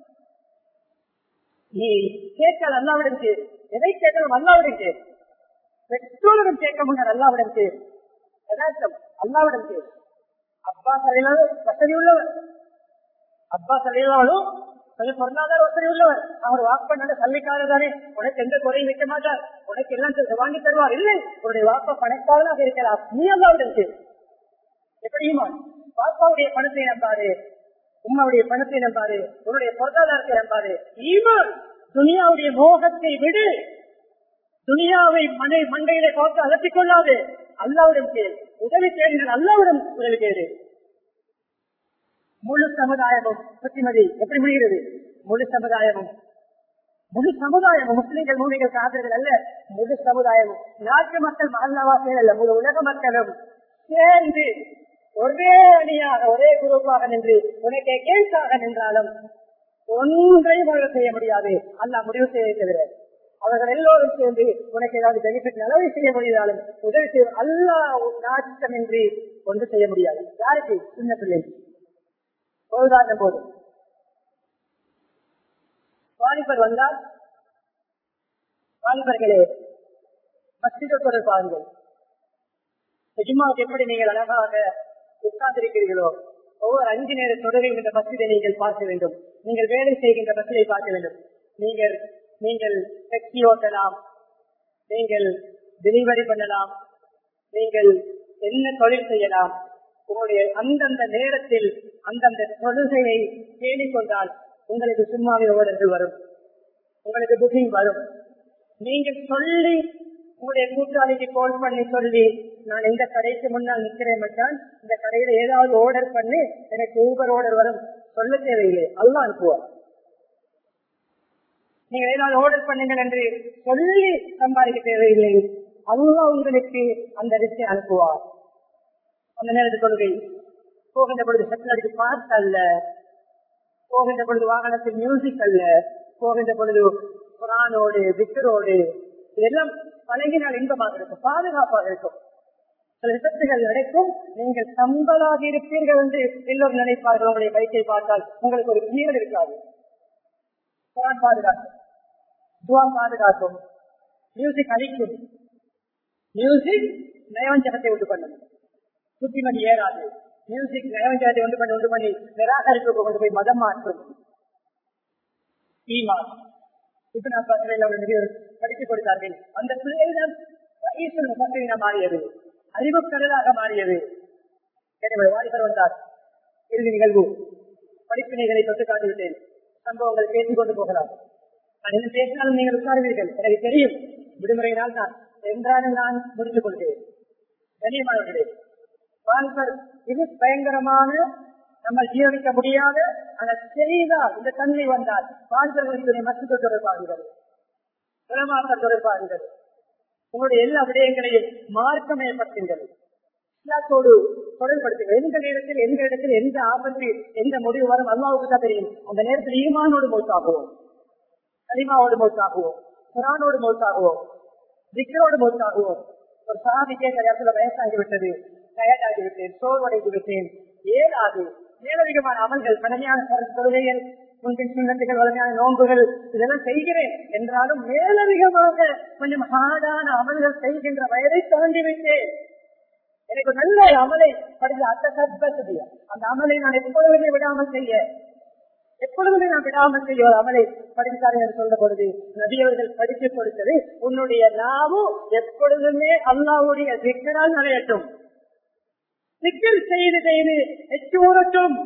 நீ கேட்கால் அல்லாவிடம் கேள் எதை கேட்கணும் அல்லாவிடம் கேள் பெற்றோரிடம் கேட்க முன்னர் அல்லாவிடம் கேள் யதார்த்தம் அல்லாவிடம் கேள் அப்பா சலையிலும் வசதி உள்ளவர் அப்பா சலையிலாலும் கொஞ்சம் பொருளாதார வசதி உள்ளவர் அவர் வாப்பா நல்ல சல்லிக்காரர் தானே உனக்கு எந்த குறையும் வைக்க மாட்டார் உனக்கு எல்லாம் வாங்கி தருவார் இல்லை உன்னுடைய வாப்பா பணக்காரனாக இருக்கலாம் நீ அல்லாவிடம் கேள் எப்படியுமா பாப்பாவுடைய பணத்தை நம்பாரு உம்மாவுடைய பணத்தை நம்பாரு உன்னுடைய பொருளாதாரத்தை நம்பாரு ஈமான் துனியாவுடைய மோகத்தை விடு துனியாவை மனை மண்டையில பார்த்து அகற்றிக் கொள்ளாது அல்லாவிடம் கேள் உதவி தேடினால் அல்லாவிடம் உதவி கேடு முழு சமுதாயமும் பத்திமதி எப்படி முடிகிறது முழு சமுதாயமும் முழு சமுதாயமும் முஸ்லிம்கள் மூலிகள் காதல்கள் அல்ல முழு சமுதாயமும் நாட்டு மக்கள் மகல்லாவாசிகள் அல்ல முழு உலக மக்களும் சேர்ந்து ஒரே அணியாக ஒரே குரூப்பாக நின்று உனக்கு கேட்காக நின்றாலும் ஒன்றையும் அவர்கள் செய்ய முடியாது அல்ல முடிவு செய்ய தவிர அவர்கள் எல்லோரும் சேர்ந்து உனக்கு ஏதாவது பெனிஃபிட் நலவை செய்ய முடியாலும் உதவி செய்ய அல்லா நாட்டமின்றி ஒன்று செய்ய முடியாது யாருக்கு சின்ன பிள்ளை உதாரணம் போது வாலிபர் வந்தால் வாலிபர்களே மஸ்திதத்தோடு பாருங்கள் ஜும்மாவுக்கு எப்படி நீங்கள் அழகாக உட்கார்ந்திருக்கிறீர்களோ ஒவ்வொரு அஞ்சு நேர தொழுகையும் இந்த மசிதை நீங்கள் பார்க்க வேண்டும் நீங்கள் வேலை செய்கின்ற மசிதை பார்க்க வேண்டும் நீங்கள் நீங்கள் டெக்ஸி ஓட்டலாம் நீங்கள் டெலிவரி பண்ணலாம் நீங்கள் என்ன தொழில் செய்யலாம் உங்களுடைய அந்தந்த நேரத்தில் அந்தந்த தொழுகையை தேடிக் கொண்டால் உங்களுக்கு சும்மாவே ஓடர்கள் வரும் உங்களுக்கு புக்கிங் வரும் நீங்கள் சொல்லி உங்களுடைய கூட்டாளிக்கு கால் பண்ணி சொல்லி நான் இந்த கடைக்கு முன்னால் நிற்கிறேன் மச்சான் இந்த கடையில ஏதாவது ஆர்டர் பண்ணி எனக்கு ஊபர் ஆர்டர் வரும் சொல்ல தேவையில்லை அல்ல அனுப்புவார் நீங்க ஏதாவது ஆர்டர் பண்ணுங்கள் என்று சொல்லி சம்பாதிக்க தேவையில்லை அல்லா உங்களுக்கு அந்த ரிஸ்கை அனுப்புவார் அந்த நேரத்து கொள்கை போகின்ற பொழுது செட்டில் பாட்டு அல்ல போகின்ற பொழுது வாகனத்தில் மியூசிக் அல்ல போகின்ற பொழுது குரானோடு விக்கரோடு இதெல்லாம் பழகினால் இன்பமாக இருக்கும் பாதுகாப்பாக இருக்கும் சில விபத்துகள் நடக்கும் நீங்கள் சம்பளாக இருப்பீர்கள் என்று எல்லோரும் நினைப்பார்கள் உங்களுடைய பைக்கை பார்த்தால் உங்களுக்கு ஒரு கீழ் இருக்காது குரான் பாதுகாக்கும் துவா பாதுகாக்கும் மியூசிக் அழிக்கும் மியூசிக் நயவஞ்சகத்தை உண்டு பண்ணும் புத்திமதி ஏறாது மியூசிக் நயவஞ்சகத்தை உண்டு பண்ணி உண்டு பண்ணி நிராகரிப்பு கொண்டு போய் மதம் மாற்றும் ஈமான் இப்ப நான் படித்துக் கொடுத்தார்கள் அந்த பிள்ளைகள் வயசில் முகத்தின மாறியது அறிவு கடலாக மாறியது எனவே வாலிபர் வந்தார் இறுதி நிகழ்வு படிப்பினைகளை தொட்டு காட்டிவிட்டேன் சம்பவங்கள் பேசிக் கொண்டு போகலாம் நான் என்ன பேசினாலும் நீங்கள் உட்காருவீர்கள் எனக்கு தெரியும் விடுமுறை நாள் தான் என்றாலும் நான் முடித்துக் கொள்கிறேன் கண்ணியமானவர்களே வாலிபர் இது பயங்கரமான நம்ம ஜீவனிக்க முடியாத அந்த செய்தால் இந்த தன்மை வந்தால் வாலிபர்களுக்கு மத்திய தொடர்பாகுங்கள் குலமாக்க தொடர்பாகுங்கள் உங்களுடைய எல்லா விடயங்களையும் மார்க்கமயப்படுத்துங்கள் இஸ்லாத்தோடு தொடர்படுத்துங்கள் எந்த நேரத்தில் எந்த இடத்தில் எந்த ஆபத்து எந்த முடிவு வரும் அல்லாவுக்கு தான் தெரியும் அந்த நேரத்தில் ஈமானோடு மௌத்தாகுவோம் கலிமாவோடு மௌத்தாகுவோம் குரானோடு மௌத்தாகுவோம் திக்கரோடு மௌத்தாகுவோம் ஒரு சாதி கேட்கிற இடத்துல வயசாகிவிட்டது டயர்டாகிவிட்டேன் சோர்வடைந்து விட்டேன் ஏழாது மேலதிகமான அமல்கள் கடுமையான தொழுகைகள் முன்பின் சுண்ணத்துகள் வலிமையான நோன்புகள் இதெல்லாம் செய்கிறேன் என்றாலும் மேலதிகமாக கொஞ்சம் ஹார்டான அமல்கள் செய்கின்ற வயதை தாண்டி விட்டேன் எனக்கு நல்ல அமலை படித்த அந்த சத்பதிய அந்த அமலை நான் எப்பொழுதுமே விடாமல் செய்ய எப்பொழுதுமே நான் விடாமல் செய்ய ஒரு அமலை படித்தார்கள் என்று சொல்ல பொழுது நபியவர்கள் படித்து கொடுத்தது உன்னுடைய நாவும் எப்பொழுதுமே அல்லாவுடைய சிக்கனால் நடையட்டும் சிக்கல் செய்து செய்து எச்சூரட்டும்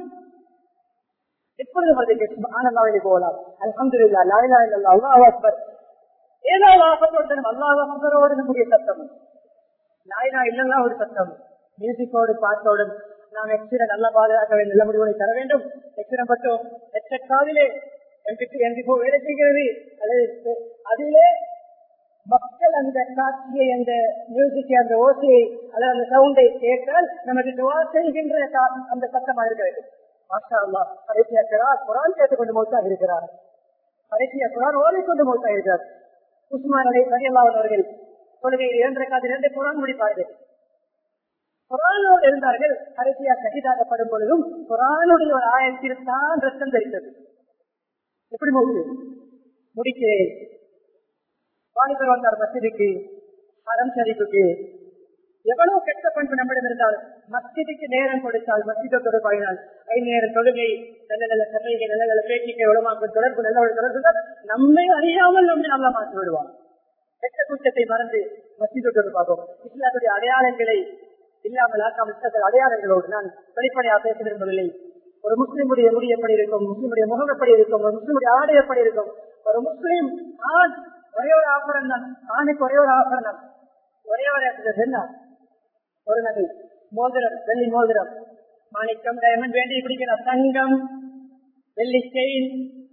எப்பொழுது ஆனந்தாவிலே போகலாம் அலமதுல்லா லாயிலா இல்லல்லா அல்லாஹ் அக்பர் ஏதாவது ஆசைப்பட்டனும் அல்லாஹ் அக்பரோடு நம்முடைய சத்தம் நாயினா இல்லல்லா ஒரு சத்தம் மியூசிக்கோடு பாட்டோடும் நாம் எக்ஸிட நல்ல பாதுகாக்க வேண்டும் நல்ல முடிவுகளை தர வேண்டும் எக்ஸிடம் பட்டோம் எச்சக்காவிலே எனக்கு வேலை செய்கிறது அல்லது அதிலே மக்கள் அந்த காட்சியை அந்த மியூசிக்கை அந்த ஓசையை அல்லது அந்த சவுண்டை கேட்டால் நமக்கு துவா செய்கின்ற அந்த சத்தமாக இருக்க வேண்டும் மாஷா அல்லா கடைசியா இருக்கிறார் குரான் கேட்டுக்கொண்டு மௌத்தாக இருக்கிறார் கடைசியா குரான் ஓடிக்கொண்டு மௌத்தாக இருக்கிறார் உஸ்மான் அலை சரியல்லாவன் அவர்கள் தொழுகையில் இரண்டரை காது இரண்டு குரான் முடிப்பார்கள் குரானோடு இருந்தார்கள் கடைசியா கடிதாக்கப்படும் பொழுதும் குரானுடைய ஒரு ஆயத்தில் தான் ரத்தம் தெரிந்தது எப்படி மௌத்து முடிக்கிறேன் வாலிபர் வந்தார் மசிதிக்கு ஹரம் ஷரீஃபுக்கு எவ்வளவு கெட்ட பண்பு நம்மிடம் இருந்தால் மஸ்ஜிதுக்கு நேரம் கொடுத்தால் மஸ்ஜிதத்தோடு பாயினால் ஐந்து நேரம் தொழுகை நல்ல நல்ல சபைகள் நல்ல நல்ல பேச்சுக்கை உலமாக்கும் தொடர்பு நல்ல ஒரு தொடர்பு நம்மை அறியாமல் நம்மை நல்லா மாற்றி விடுவான் கெட்ட குற்றத்தை மறந்து மஸ்ஜிதோடு பார்ப்போம் இஸ்லாத்துடைய அடையாளங்களை இல்லாமல் ஆக்காமல் அடையாளங்களோடு நான் வெளிப்படையாக பேச விரும்பவில்லை ஒரு முஸ்லிமுடைய முடி எப்படி இருக்கும் முஸ்லிமுடைய முகம் எப்படி இருக்கும் ஒரு முஸ்லிமுடைய ஆடை எப்படி இருக்கும் ஒரு முஸ்லீம் ஆண் ஒரே ஒரு ஆபரணம் ஆணுக்கு ஒரே ஒரு ஆபரணம் ஒரே ஒரு என்ன ஒரு நகை மோதிரம் வெள்ளி மோதிரம் மாணிக்கம் டைமண்ட் வேண்டி பிடிக்கிற தங்கம் வெள்ளி செயின்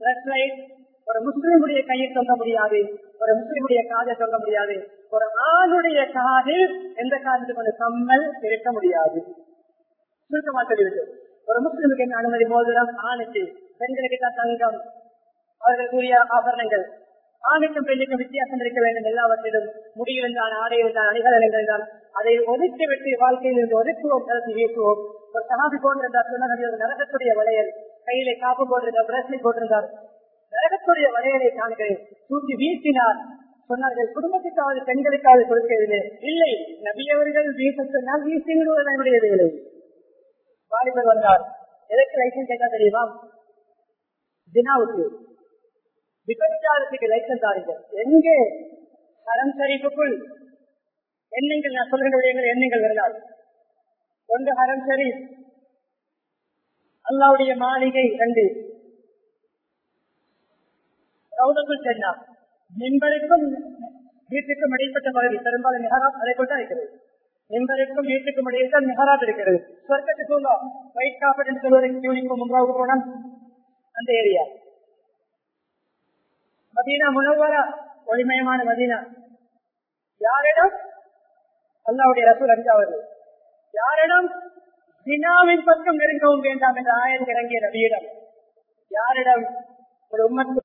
ஒரு முஸ்லிமுடைய கையை சொல்ல முடியாது ஒரு முஸ்லிமுடைய காதை சொல்ல முடியாது ஒரு ஆணுடைய காதில் எந்த காலத்துக்கு ஒரு கம்மல் இருக்க முடியாது சுருக்கமா சொல்லிவிட்டு ஒரு முஸ்லிமுக்கு என்ன அனுமதி மோதிரம் ஆணுக்கு பெண்களுக்கு தான் தங்கம் அவர்களுக்குரிய ஆபரணங்கள் ஆணுக்கும் பெண்ணுக்கும் வித்தியாசம் இருக்க வேண்டும் எல்லாவற்றிலும் முடியிருந்தான் ஆடையிருந்தான் அணிகள் இருந்தால் அதை ஒதுக்கி விட்டு வாழ்க்கையில் இருந்து ஒதுக்குவோம் கலந்து வீசுவோம் ஒரு சனாபி போன்றிருந்தார் சொன்னது ஒரு நரகத்துடைய வளையல் கையிலே காப்பு போட்டிருந்தார் பிரஸ்லெட் போட்டிருந்தார் நரகத்துடைய வளையலை காண்கிறேன் தூக்கி வீசினார் சொன்னார்கள் குடும்பத்துக்காவது பெண்களுக்காவது கொடுக்கவில்லை இல்லை நபியவர்கள் வீச சொன்னால் வீசி விடுவது என்னுடைய வேலை வாலிபர் வந்தார் எதற்கு லைசன்ஸ் கேட்டா தெரியுமா தினாவுக்கு விபச்சாரத்துக்கு லைசன்ஸ் ஆறுங்க எங்கே ஹரம் ஷரீஃபுக்குள் எண்ணங்கள் நான் சொல்கிற விடயங்கள் எண்ணங்கள் வரலாறு ஒன்று ஹரம் ஷரீப் அல்லாவுடைய மாளிகை ரெண்டு ரவுதக்குள் சென்னா மின்பருக்கும் வீட்டுக்கும் இடைப்பட்ட பகுதி பெரும்பாலும் நிகராப் அதை கொண்டு இருக்கிறது மின்பருக்கும் வீட்டுக்கும் இடையே தான் நிகராப் இருக்கிறது சொர்க்கத்துக்குள்ள ஒயிட் காப்பட் என்று சொல்வதற்கு யூனிஃபார்ம் முன்பாக போனா அந்த ஏரியா மதீனா முனவரா ஒளிமயமான மதீனா யாரிடம் அல்லாவுடைய ரசூல் அஞ்சாவது யாரிடம் தினாவின் பக்கம் நெருங்கவும் வேண்டாம் என்ற ஆயல் இறங்கிய நபியிடம் யாரிடம் ஒரு உம்மத்து